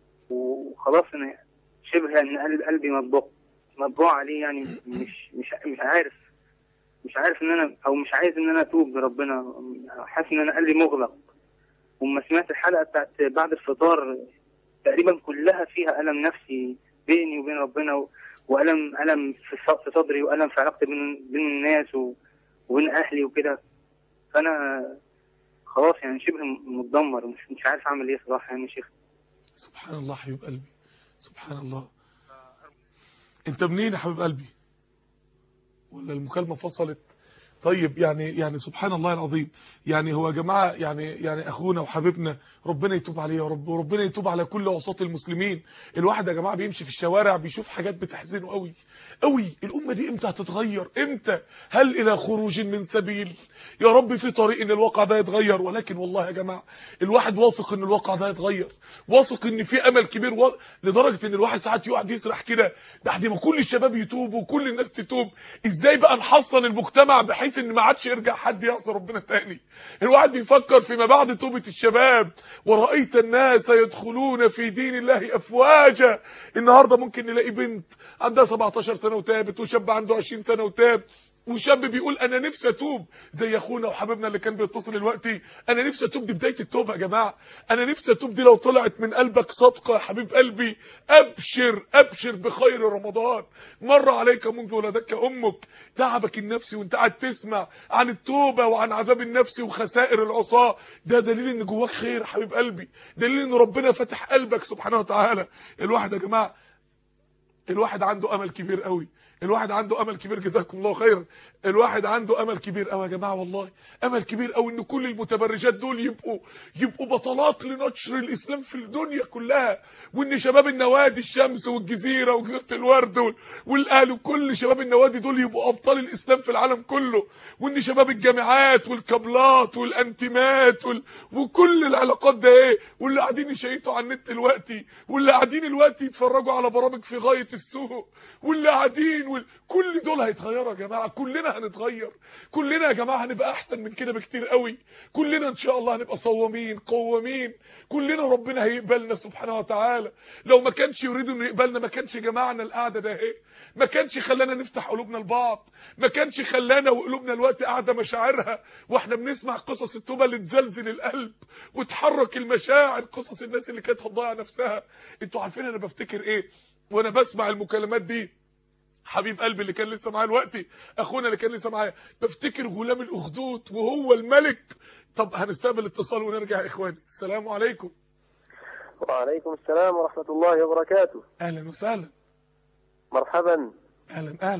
وخلاص انا شبه ان قلب قلبي مطبوع مطبوع عليه يعني مش مش مش عارف مش عارف ان انا او مش عايز ان انا اتوب لربنا حاسس ان انا قلبي مغلق وما سمعت الحلقه بتاعت بعد الفطار تقريبا كلها فيها الم نفسي بيني وبين ربنا و- والم الم في ص- في صدري والم في علاقتي بين بين الناس و- وبين اهلي وكده فانا خلاص يعني شبه متدمر مش مش عارف اعمل ايه صراحه يعني يا شيخ سبحان الله حبيب قلبي سبحان الله انت منين يا حبيب قلبي ولا المكالمة فصلت طيب يعني يعني سبحان الله العظيم يعني هو يا جماعه يعني يعني اخونا وحبيبنا ربنا يتوب عليه يا رب وربنا يتوب على كل عصاة المسلمين الواحد يا جماعه بيمشي في الشوارع بيشوف حاجات بتحزنه قوي قوي الامه دي امتى هتتغير امتى هل الى خروج من سبيل يا رب في طريق ان الواقع ده يتغير ولكن والله يا جماعه الواحد واثق ان الواقع ده يتغير واثق ان في امل كبير و... لدرجه ان الواحد ساعات يقعد يسرح كده بعد ما كل الشباب يتوبوا وكل الناس تتوب ازاي بقى نحصن المجتمع بحيث ان ما عادش يرجع حد يعصي ربنا تاني الواحد بيفكر فيما بعد توبه الشباب ورأيت الناس يدخلون في دين الله افواجا النهارده ممكن نلاقي بنت عندها 17 سنه وتابت وشاب عنده 20 سنه وتاب وشاب بيقول انا نفسي اتوب زي اخونا وحبيبنا اللي كان بيتصل دلوقتي انا نفسي اتوب دي بدايه التوبه يا جماعه انا نفسي اتوب دي لو طلعت من قلبك صدقه يا حبيب قلبي ابشر ابشر بخير رمضان مر عليك منذ ولدتك امك تعبك النفسي وانت قاعد تسمع عن التوبه وعن عذاب النفس وخسائر العصاه ده دليل ان جواك خير يا حبيب قلبي دليل ان ربنا فتح قلبك سبحانه وتعالى الواحد يا جماعه الواحد عنده امل كبير قوي الواحد عنده امل كبير جزاكم الله خيرا الواحد عنده امل كبير قوي يا جماعه والله امل كبير قوي ان كل المتبرجات دول يبقوا يبقوا بطلات لنشر الاسلام في الدنيا كلها وان شباب النوادي الشمس والجزيره وجزيره الورد وال- والاهلي وكل شباب النوادي دول يبقوا ابطال الاسلام في العالم كله وان شباب الجامعات والكابلات والانتمات وال... وكل العلاقات ده ايه واللي قاعدين يشيطوا على النت دلوقتي واللي قاعدين دلوقتي يتفرجوا على برامج في غايه السوق واللي قاعدين وال... كل دول هيتغيروا يا جماعه كلنا هنتغير كلنا يا جماعه هنبقى احسن من كده بكتير قوي كلنا ان شاء الله هنبقى صوامين قوامين كلنا ربنا هيقبلنا سبحانه وتعالى لو ما كانش يريد انه يقبلنا ما كانش جمعنا القعده ده اهي ما كانش خلانا نفتح قلوبنا لبعض ما كانش خلانا وقلوبنا الوقت قاعده مشاعرها واحنا بنسمع قصص التوبه اللي تزلزل القلب وتحرك المشاعر قصص الناس اللي كانت هتضيع نفسها انتوا عارفين انا بفتكر ايه وانا بسمع المكالمات دي حبيب قلبي اللي كان لسه معايا دلوقتي اخونا اللي كان لسه معايا بفتكر غلام الاخدود وهو الملك طب هنستقبل اتصال ونرجع يا اخواني السلام عليكم وعليكم السلام ورحمة الله وبركاته اهلا وسهلا مرحبا اهلا اهلا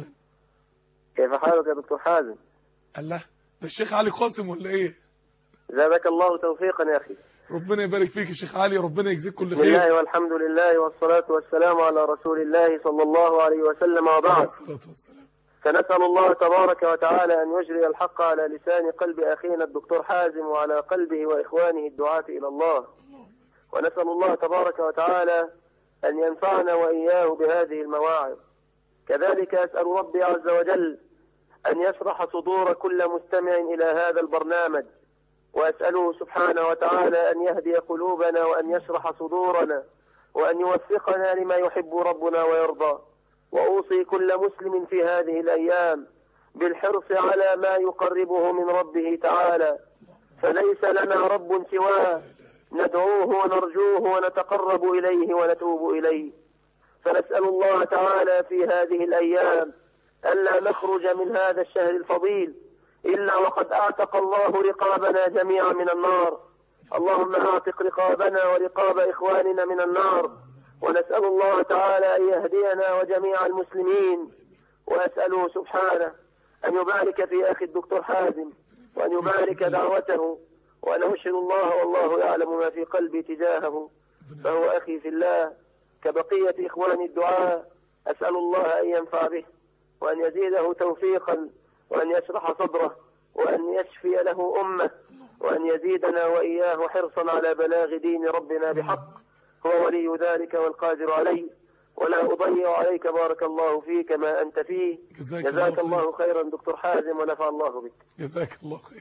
كيف حالك يا دكتور حازم الله ده الشيخ علي قاسم ولا ايه زادك الله توفيقا يا أخي ربنا يبارك فيك يا شيخ علي ربنا يجزيك كل بسم خير الله والحمد لله والصلاة والسلام على رسول الله صلى الله عليه وسلم عليه وبعد الصلاه والسلام فنسأل الله تبارك وتعالى أن يجري الحق على لسان قلب أخينا الدكتور حازم وعلى قلبه وإخوانه الدعاة إلى الله ونسأل الله تبارك وتعالى أن ينفعنا وإياه بهذه المواعظ كذلك أسأل ربي عز وجل أن يشرح صدور كل مستمع إلى هذا البرنامج وأسأله سبحانه وتعالى أن يهدي قلوبنا وأن يشرح صدورنا وأن يوفقنا لما يحب ربنا ويرضى وأوصي كل مسلم في هذه الأيام بالحرص على ما يقربه من ربه تعالى فليس لنا رب سواه ندعوه ونرجوه ونتقرب إليه ونتوب إليه فنسأل الله تعالى في هذه الأيام ألا نخرج من هذا الشهر الفضيل إلا وقد أعتق الله رقابنا جميعا من النار اللهم أعتق رقابنا ورقاب إخواننا من النار ونسأل الله تعالى أن يهدينا وجميع المسلمين وأسأله سبحانه أن يبارك في أخي الدكتور حازم وأن يبارك دعوته وأن أشهد الله والله يعلم ما في قلبي تجاهه فهو أخي في الله كبقية إخواني الدعاء أسأل الله أن ينفع به وأن يزيده توفيقا وأن يشرح صدره وأن يشفي له أمه وأن يزيدنا وإياه حرصا على بلاغ دين ربنا بحق هو ولي ذلك والقادر عليه ولا أضيع عليك بارك الله فيك ما أنت فيه جزاك جزاك الله خير. الله خيرا دكتور حازم ونفع الله بك جزاك الله خير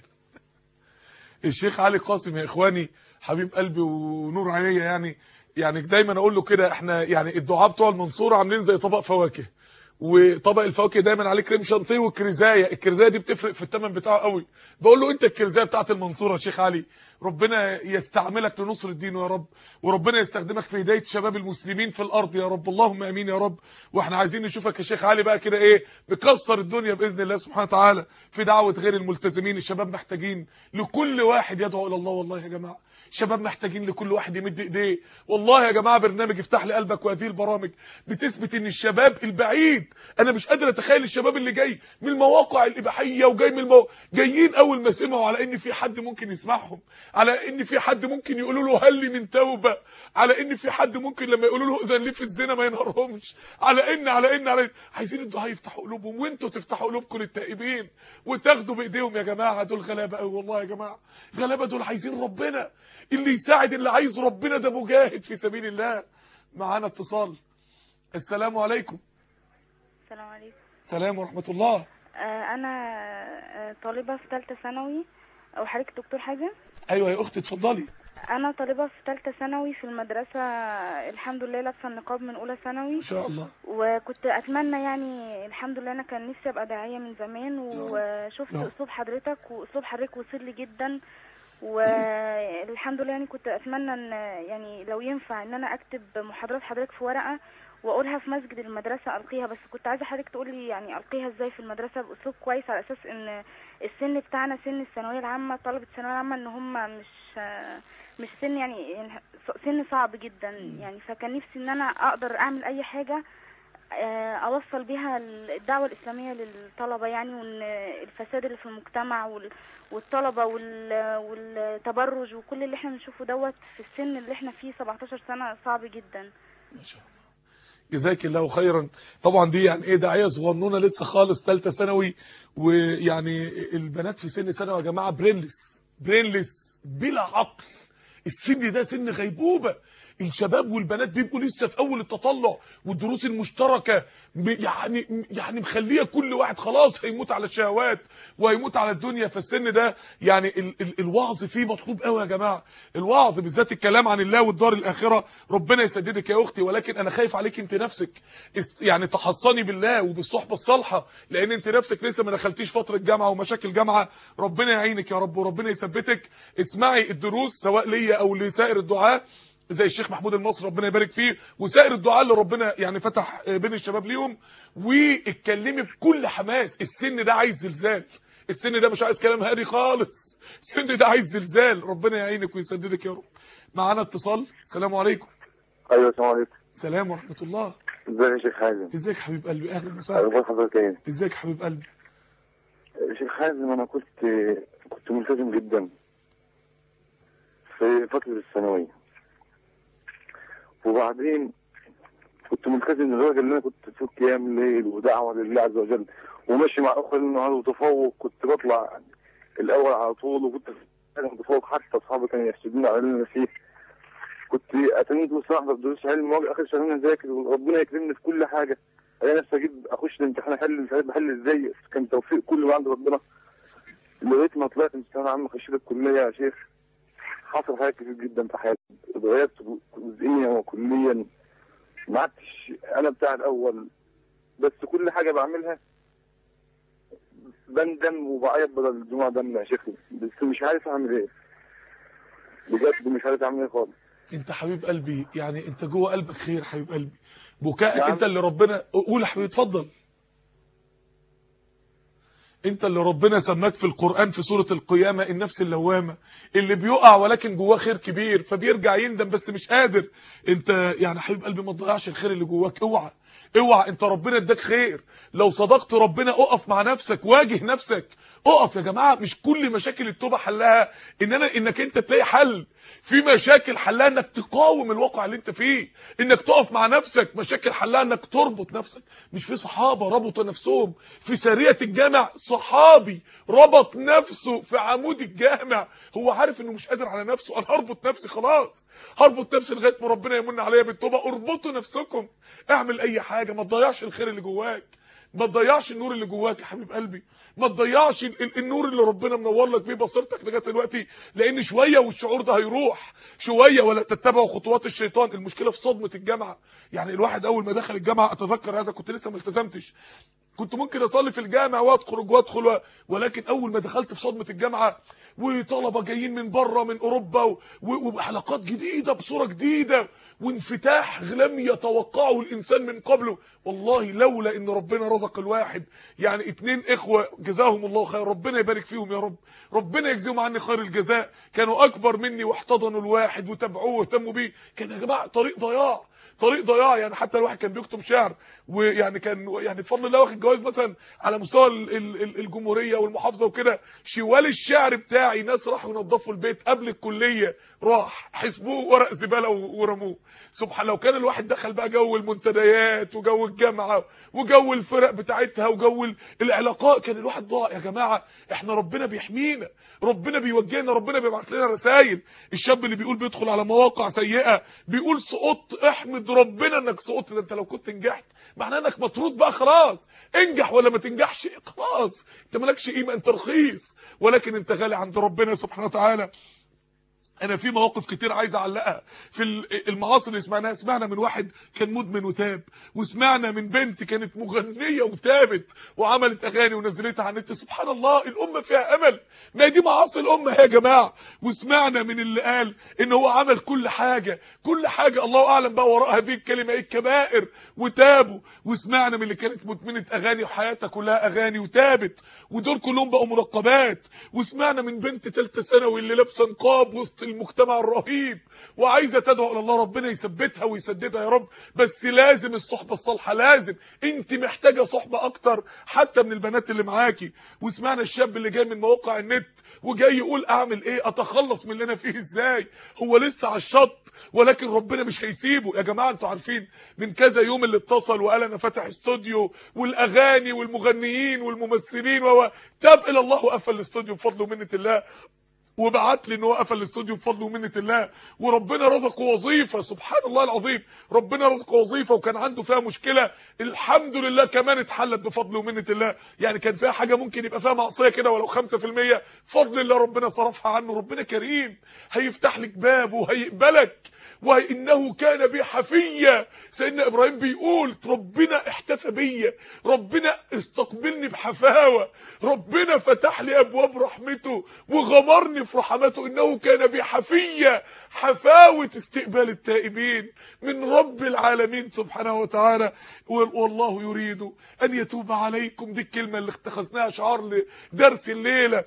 الشيخ علي قاسم يا اخواني حبيب قلبي ونور عينيا يعني يعني دايما اقول له كده احنا يعني الدعاء بتوع المنصوره عاملين زي طبق فواكه وطبق الفواكه دايما عليه كريم شانتيه والكريزايه الكريزايه دي بتفرق في الثمن بتاعه قوي بقول له انت الكريزايه بتاعت المنصوره يا شيخ علي ربنا يستعملك لنصر الدين يا رب وربنا يستخدمك في هدايه شباب المسلمين في الارض يا رب اللهم امين يا رب واحنا عايزين نشوفك يا شيخ علي بقى كده ايه مكسر الدنيا باذن الله سبحانه وتعالى في دعوه غير الملتزمين الشباب محتاجين لكل واحد يدعو الى الله والله يا جماعه شباب محتاجين لكل واحد يمد ايديه والله يا جماعه برنامج افتح لي قلبك وهذه البرامج بتثبت ان الشباب البعيد انا مش قادر اتخيل الشباب اللي جاي من المواقع الاباحيه وجاي من المو... جايين اول ما سمعوا على ان في حد ممكن يسمعهم على ان في حد ممكن يقولوا له هل لي من توبه على ان في حد ممكن لما يقولوا له اذن لي في الزنا ما ينهارهمش على ان على ان على إن. عايزين الدعاء يفتحوا قلوبهم وانتوا تفتحوا قلوبكم للتائبين وتاخدوا بايديهم يا جماعه دول غلابه قوي والله يا جماعه غلابه دول عايزين ربنا اللي يساعد اللي عايز ربنا ده مجاهد في سبيل الله معانا اتصال السلام عليكم السلام عليكم سلام ورحمه الله آه، انا آه، طالبه في ثالثه ثانوي او حضرتك دكتور حازم ايوه يا اختي اتفضلي انا طالبه في ثالثه ثانوي في المدرسه الحمد لله لابسه النقاب من اولى ثانوي ما شاء الله وكنت اتمنى يعني الحمد لله انا كان نفسي ابقى داعيه من زمان وشفت يا رب. اسلوب حضرتك واسلوب حضرتك وصل لي جدا والحمد لله يعني كنت اتمنى ان يعني لو ينفع ان انا اكتب محاضرات حضرتك في ورقه واقولها في مسجد المدرسه القيها بس كنت عايزه حضرتك تقول لي يعني القيها ازاي في المدرسه باسلوب كويس على اساس ان السن بتاعنا سن الثانويه العامه طلبه الثانويه العامه ان هم مش مش سن يعني سن صعب جدا يعني فكان نفسي ان انا اقدر اعمل اي حاجه آه، اوصل بيها الدعوه الاسلاميه للطلبه يعني وان الفساد اللي في المجتمع وال- والطلبه وال- والتبرج وكل اللي احنا بنشوفه دوت في السن اللي احنا فيه 17 سنه صعب جدا ما شاء الله جزاك الله خيرا طبعا دي يعني ايه داعيه صغنونه لسه خالص ثالثه ثانوي ويعني البنات في سن ثانوي يا جماعه برينلس برينلس بلا عقل السن ده سن غيبوبه الشباب والبنات بيبقوا لسه في اول التطلع والدروس المشتركه ب- يعني يعني مخليه كل واحد خلاص هيموت على الشهوات وهيموت على الدنيا فالسن ده يعني ال ال الوعظ فيه مطلوب قوي يا جماعه الوعظ بالذات الكلام عن الله والدار الاخره ربنا يسددك يا اختي ولكن انا خايف عليك انت نفسك است- يعني تحصني بالله وبالصحبه الصالحه لان انت نفسك لسه ما دخلتيش فتره جامعه ومشاكل جامعه ربنا يعينك يا رب وربنا يثبتك اسمعي الدروس سواء ليا او لسائر الدعاه زي الشيخ محمود المصري ربنا يبارك فيه وسائر الدعاء اللي ربنا يعني فتح بين الشباب ليهم واتكلمي بكل حماس السن ده عايز زلزال السن ده مش عايز كلام هادي خالص السن ده عايز زلزال ربنا يعينك ويسددك يا رب معانا اتصال السلام عليكم ايوه السلام عليكم سلام ورحمه الله ازيك يا شيخ حازم ازيك حبيب قلبي اهلا وسهلا اخبار حضرتك ايه ازيك حبيب قلبي شيخ حازم انا كنت كنت ملتزم جدا في فترة الثانوية وبعدين كنت ملتزم لدرجة ان انا كنت في قيام الليل ودعوة لله عز وجل وماشي مع اخوة النهار وتفوق كنت بطلع الاول على طول وكنت فعلا متفوق حتى اصحابي كانوا يحسدوني على اللي انا فيه كنت اتمنى دروس احضر دروس علم واجي اخر سنه اذاكر وربنا يكرمني في كل حاجه انا نفسي اجيب اخش الامتحان احل مش عارف بحل ازاي كان توفيق كله من عند ربنا لغايه ما طلعت من الثانويه عامه خشيت الكليه يا شيخ حصل حاجات كتير جدا في حياتي اتغيرت جزئيا وكليا ما عدتش انا بتاع الاول بس كل حاجه بعملها بندم وبعيط بدل الدموع دم يا شيخ بس مش عارف اعمل ايه بجد مش عارف اعمل ايه خالص انت حبيب قلبي يعني انت جوه قلبك خير حبيب قلبي بكائك نعم. انت اللي ربنا قول يا حبيبي اتفضل انت اللي ربنا سماك في القرآن في سورة القيامة النفس اللوامة اللي بيقع ولكن جواه خير كبير فبيرجع يندم بس مش قادر انت يعني حبيب قلبي ما تضيعش الخير اللي جواك اوعى اوعى انت ربنا اداك خير لو صدقت ربنا اقف مع نفسك واجه نفسك اقف يا جماعة مش كل مشاكل التوبة حلها ان انا انك انت تلاقي حل في مشاكل حلها انك تقاوم الواقع اللي انت فيه انك تقف مع نفسك مشاكل حلها انك تربط نفسك مش في صحابة ربطوا نفسهم في سرية الجامع صحابي ربط نفسه في عمود الجامع هو عارف انه مش قادر على نفسه انا هربط نفسي خلاص هربط نفسي لغايه ما ربنا يمن عليا بالتوبه اربطوا نفسكم اعمل اي حاجه ما تضيعش الخير اللي جواك ما تضيعش النور اللي جواك يا حبيب قلبي ما تضيعش ال- ال- النور اللي ربنا منور لك بيه بصيرتك لغايه دلوقتي لان شويه والشعور ده هيروح شويه ولا تتبعوا خطوات الشيطان المشكله في صدمه الجامعه يعني الواحد اول ما دخل الجامعه اتذكر هذا كنت لسه ما التزمتش كنت ممكن اصلي في الجامع واخرج وادخل و... ولكن اول ما دخلت في صدمه الجامعه وطلبه جايين من بره من اوروبا و... و... وحلقات جديده بصوره جديده وانفتاح لم يتوقعه الانسان من قبله والله لولا ان ربنا رزق الواحد يعني اتنين اخوه جزاهم الله خير ربنا يبارك فيهم يا رب ربنا يجزيهم عني خير الجزاء كانوا اكبر مني واحتضنوا الواحد وتابعوه واهتموا بيه كان يا جماعه طريق ضياع طريق ضياع يعني حتى الواحد كان بيكتب شعر ويعني كان يعني بفضل الله واخد جوائز مثلا على مستوى ال- ال- ال- الجمهوريه والمحافظه وكده شوال الشعر بتاعي ناس راحوا ينظفوا البيت قبل الكليه راح حسبوه ورق زباله و- ورموه سبحان لو كان الواحد دخل بقى جو المنتديات وجو الجامعه وجو الفرق بتاعتها وجو ال- العلاقات كان الواحد ضاع يا جماعه احنا ربنا بيحمينا ربنا بيوجهنا ربنا بيبعت لنا رسائل الشاب اللي بيقول بيدخل على مواقع سيئه بيقول سقطت احمد ربنا انك سقطت ده انت لو كنت نجحت معناه انك مطرود بقى خلاص انجح ولا ما تنجحش خلاص انت مالكش قيمه انت رخيص ولكن انت غالي عند ربنا سبحانه وتعالى انا في مواقف كتير عايز اعلقها في ال- المعاصر اللي سمعناها سمعنا من واحد كان مدمن وتاب وسمعنا من بنت كانت مغنيه وتابت وعملت اغاني ونزلتها على النت سبحان الله الامه فيها امل ما هي دي معاصي الامه يا جماعه وسمعنا من اللي قال ان هو عمل كل حاجه كل حاجه الله اعلم بقى وراء هذه الكلمه ايه الكبائر وتابوا وسمعنا من اللي كانت مدمنه اغاني وحياتها كلها اغاني وتابت ودول كلهم بقوا منقبات وسمعنا من بنت ثالثه ثانوي اللي لابسه نقاب وسط المجتمع الرهيب وعايزه تدعو الى الله ربنا يثبتها ويسددها يا رب بس لازم الصحبه الصالحه لازم انت محتاجه صحبه اكتر حتى من البنات اللي معاكي وسمعنا الشاب اللي جاي من مواقع النت وجاي يقول اعمل ايه اتخلص من اللي انا فيه ازاي هو لسه على الشط ولكن ربنا مش هيسيبه يا جماعه انتوا عارفين من كذا يوم اللي اتصل وقال انا فاتح استوديو والاغاني والمغنيين والممثلين و تاب الى الله وقفل الاستوديو بفضل ومنه الله وبعت لي ان هو قفل الاستوديو بفضل ومنه الله وربنا رزقه وظيفه سبحان الله العظيم ربنا رزقه وظيفه وكان عنده فيها مشكله الحمد لله كمان اتحلت بفضل ومنه الله يعني كان فيها حاجه ممكن يبقى فيها معصيه كده ولو 5% فضل الله ربنا صرفها عنه ربنا كريم هيفتح لك باب وهيقبلك وانه كان بي حفيا سيدنا ابراهيم بيقول ربنا احتفى بيا ربنا استقبلني بحفاوه ربنا فتح لي ابواب رحمته وغمرني في رحمته انه كان بي حفيا حفاوه استقبال التائبين من رب العالمين سبحانه وتعالى والله يريد ان يتوب عليكم دي الكلمه اللي اتخذناها شعار لدرس الليله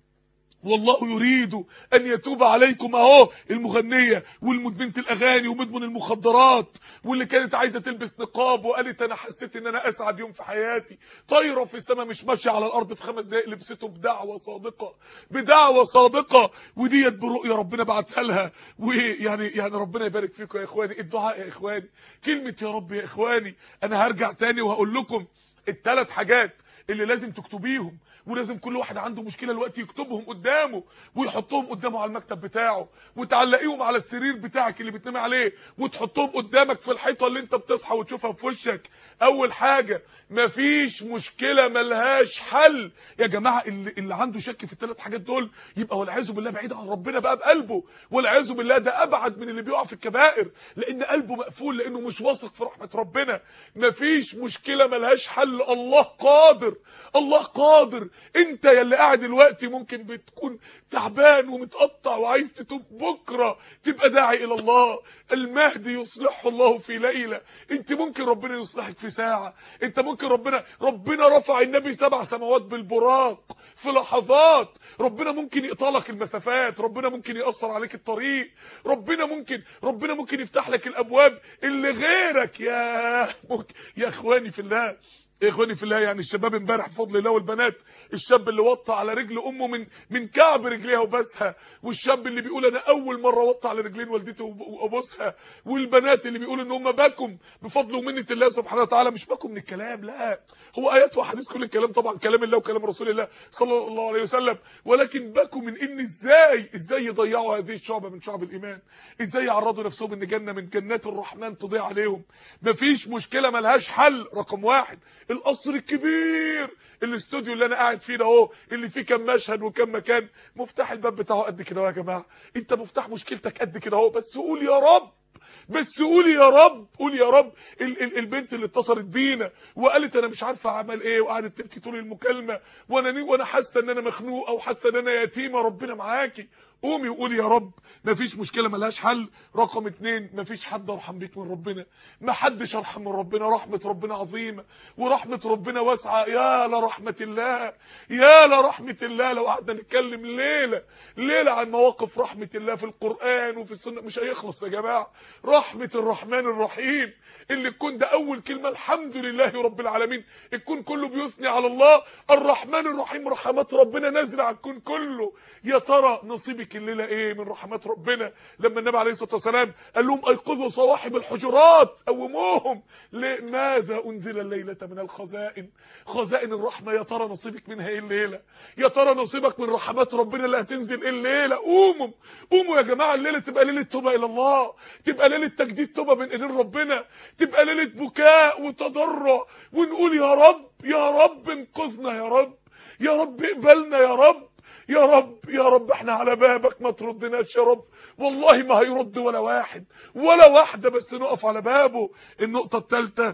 والله يريد ان يتوب عليكم اهو المغنيه والمدمنه الاغاني ومدمن المخدرات واللي كانت عايزه تلبس نقاب وقالت انا حسيت ان انا اسعد يوم في حياتي طايره في السماء مش ماشيه على الارض في خمس دقائق لبسته بدعوه صادقه بدعوه صادقه وديت برؤيه ربنا بعتها لها ويعني يعني ربنا يبارك فيكم يا اخواني الدعاء يا اخواني كلمه يا رب يا اخواني انا هرجع تاني وهقول لكم الثلاث حاجات اللي لازم تكتبيهم ولازم كل واحد عنده مشكله دلوقتي يكتبهم قدامه ويحطهم قدامه على المكتب بتاعه وتعلقيهم على السرير بتاعك اللي بتنامي عليه وتحطهم قدامك في الحيطه اللي انت بتصحى وتشوفها في وشك اول حاجه مفيش مشكله ملهاش حل يا جماعه اللي, اللي عنده شك في الثلاث حاجات دول يبقى والعياذ بالله بعيد عن ربنا بقى بقلبه والعياذ بالله ده ابعد من اللي بيقع في الكبائر لان قلبه مقفول لانه مش واثق في رحمه ربنا مفيش مشكله ملهاش حل الله قادر الله قادر انت يا اللي قاعد دلوقتي ممكن بتكون تعبان ومتقطع وعايز تتوب بكره تبقى داعي الى الله المهدي يصلحه الله في ليله انت ممكن ربنا يصلحك في ساعه انت ممكن ربنا ربنا رفع النبي سبع سماوات بالبراق في لحظات ربنا ممكن يقطع لك المسافات ربنا ممكن يأثر عليك الطريق ربنا ممكن ربنا ممكن يفتح لك الابواب اللي غيرك يا ممكن يا اخواني في الله يا اخواني في الله يعني الشباب امبارح بفضل الله والبنات الشاب اللي وطى على رجل امه من من كعب رجليها وبسها والشاب اللي بيقول انا اول مره وطى على رجلين والدتي وابوسها والبنات اللي بيقولوا ان هم باكم بفضل ومنه الله سبحانه وتعالى مش باكم من الكلام لا هو ايات واحاديث كل الكلام طبعا كلام الله وكلام رسول الله صلى الله عليه وسلم ولكن باكم من ان ازاي ازاي يضيعوا هذه الشعبه من شعب الايمان ازاي يعرضوا نفسهم ان جنه من جنات الرحمن تضيع عليهم مفيش مشكله ملهاش حل رقم واحد القصر الكبير الاستوديو اللي انا قاعد فيه ده اهو اللي فيه كام مشهد وكام مكان مفتاح الباب بتاعه قد كده يا جماعه انت مفتاح مشكلتك قد كده اهو بس قول يا رب بس قول يا رب قول يا رب ال ال البنت اللي اتصلت بينا وقالت انا مش عارفه اعمل ايه وقعدت تبكي طول المكالمه وانا وانا حاسه ان انا مخنوقه وحاسه ان انا يتيمه ربنا معاكي قومي وقولي يا رب مفيش مشكله ملهاش حل رقم اتنين مفيش حد ارحم بيك من ربنا ما حدش ارحم من ربنا رحمه ربنا عظيمه ورحمه ربنا واسعه يا لرحمه الله يا لرحمه الله لو قعدنا نتكلم ليله ليله عن مواقف رحمه الله في القران وفي السنه مش هيخلص يا جماعه رحمه الرحمن الرحيم اللي تكون ده اول كلمه الحمد لله رب العالمين الكون كله بيثني على الله الرحمن الرحيم رحمات ربنا نازله على الكون كله يا ترى نصيبك الليله ايه من رحمات ربنا لما النبي عليه الصلاه والسلام قال لهم ايقظوا صواحب الحجرات قوموهم لماذا انزل الليله من الخزائن خزائن الرحمه يا ترى نصيبك منها ايه الليله يا ترى نصيبك من رحمات ربنا اللي هتنزل ايه الليله قوموا قوموا يا جماعه الليله تبقى ليله توبه الى الله تبقى ليله تجديد توبه من ايدين ربنا تبقى ليله بكاء وتضرع ونقول يا رب يا رب انقذنا يا رب يا رب اقبلنا يا رب يا رب يا رب احنا على بابك ما تردناش يا رب والله ما هيرد ولا واحد ولا واحدة بس نقف على بابه النقطة الثالثة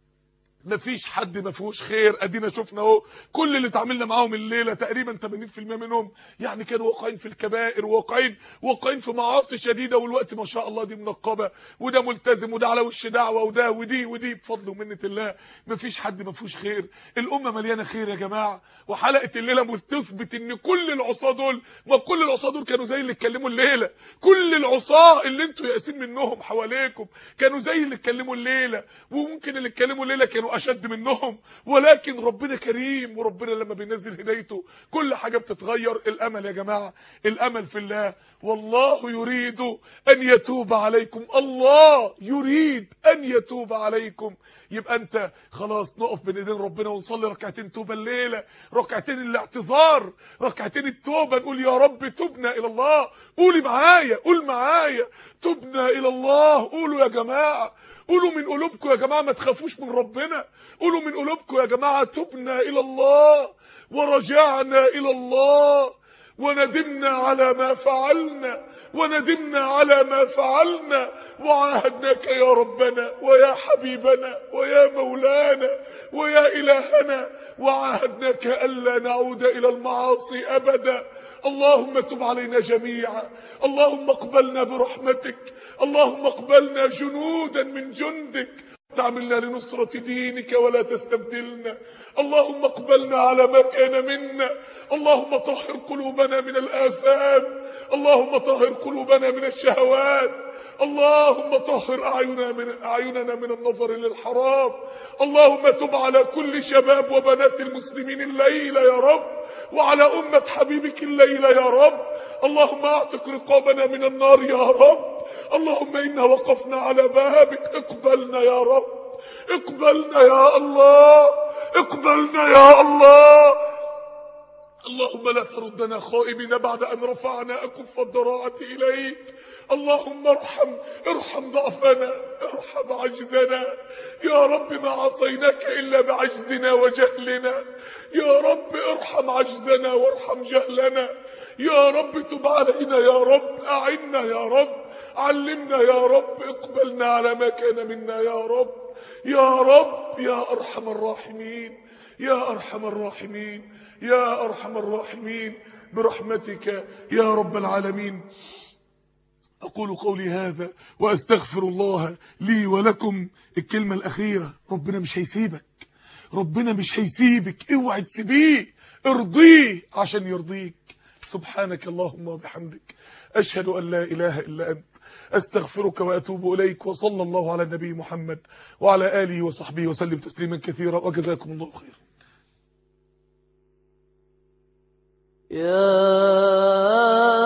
مفيش حد ما فيهوش خير ادينا شفنا اهو كل اللي اتعاملنا معاهم الليله تقريبا 80% منهم يعني كانوا واقعين في الكبائر واقعين واقعين في معاصي شديده والوقت ما شاء الله دي منقبه وده ملتزم وده على وش دعوه وده ودي ودي بفضل ومنه الله مفيش حد ما فيهوش خير الامه مليانه خير يا جماعه وحلقه الليله بتثبت ان كل العصاه دول ما كل العصاه دول كانوا زي اللي اتكلموا الليله كل العصاه اللي انتوا يائسين منهم حواليكم كانوا زي اللي اتكلموا الليله وممكن اللي اتكلموا الليله كانوا كانوا اشد منهم ولكن ربنا كريم وربنا لما بينزل هدايته كل حاجه بتتغير الامل يا جماعه الامل في الله والله يريد ان يتوب عليكم الله يريد ان يتوب عليكم يبقى انت خلاص نقف بين ايدين ربنا ونصلي ركعتين توبه الليله ركعتين الاعتذار ركعتين التوبه نقول يا رب تبنا الى الله قولي معايا قول معايا تبنا الى الله قولوا يا جماعه قولوا من قلوبكم يا جماعه ما تخافوش من ربنا قولوا من قلوبكم يا جماعه تبنا الى الله ورجعنا الى الله وندمنا على ما فعلنا وندمنا على ما فعلنا وعاهدناك يا ربنا ويا حبيبنا ويا مولانا ويا إلهنا وعاهدناك ألا نعود إلى المعاصي أبدا اللهم تب علينا جميعا اللهم اقبلنا برحمتك اللهم اقبلنا جنودا من جندك تعملنا لنصرة دينك ولا تستبدلنا اللهم اقبلنا على ما كان منا اللهم طهر قلوبنا من الآثام اللهم طهر قلوبنا من الشهوات اللهم طهر أعيننا من, أعيننا من النظر للحرام اللهم تب على كل شباب وبنات المسلمين الليلة يا رب وعلى أمة حبيبك الليلة يا رب اللهم اعتق رقابنا من النار يا رب اللهم إنا وقفنا على بابك اقبلنا يا رب اقبلنا يا الله اقبلنا يا الله اللهم لا تردنا خائبين بعد أن رفعنا أكف الضراعة إليك اللهم ارحم ارحم ضعفنا ارحم عجزنا يا رب ما عصيناك إلا بعجزنا وجهلنا يا رب ارحم عجزنا وارحم جهلنا يا رب تب علينا يا رب أعنا يا رب علمنا يا رب اقبلنا على ما كان منا يا رب يا رب يا أرحم الراحمين يا أرحم الراحمين يا أرحم الراحمين برحمتك يا رب العالمين أقول قولي هذا وأستغفر الله لي ولكم الكلمة الأخيرة ربنا مش هيسيبك ربنا مش هيسيبك اوعى تسيبيه ارضيه عشان يرضيك سبحانك اللهم وبحمدك أشهد أن لا إله إلا أنت أستغفرك وأتوب إليك وصلى الله على النبي محمد وعلى آله وصحبه وسلم تسليما كثيرا وجزاكم الله خيرا يا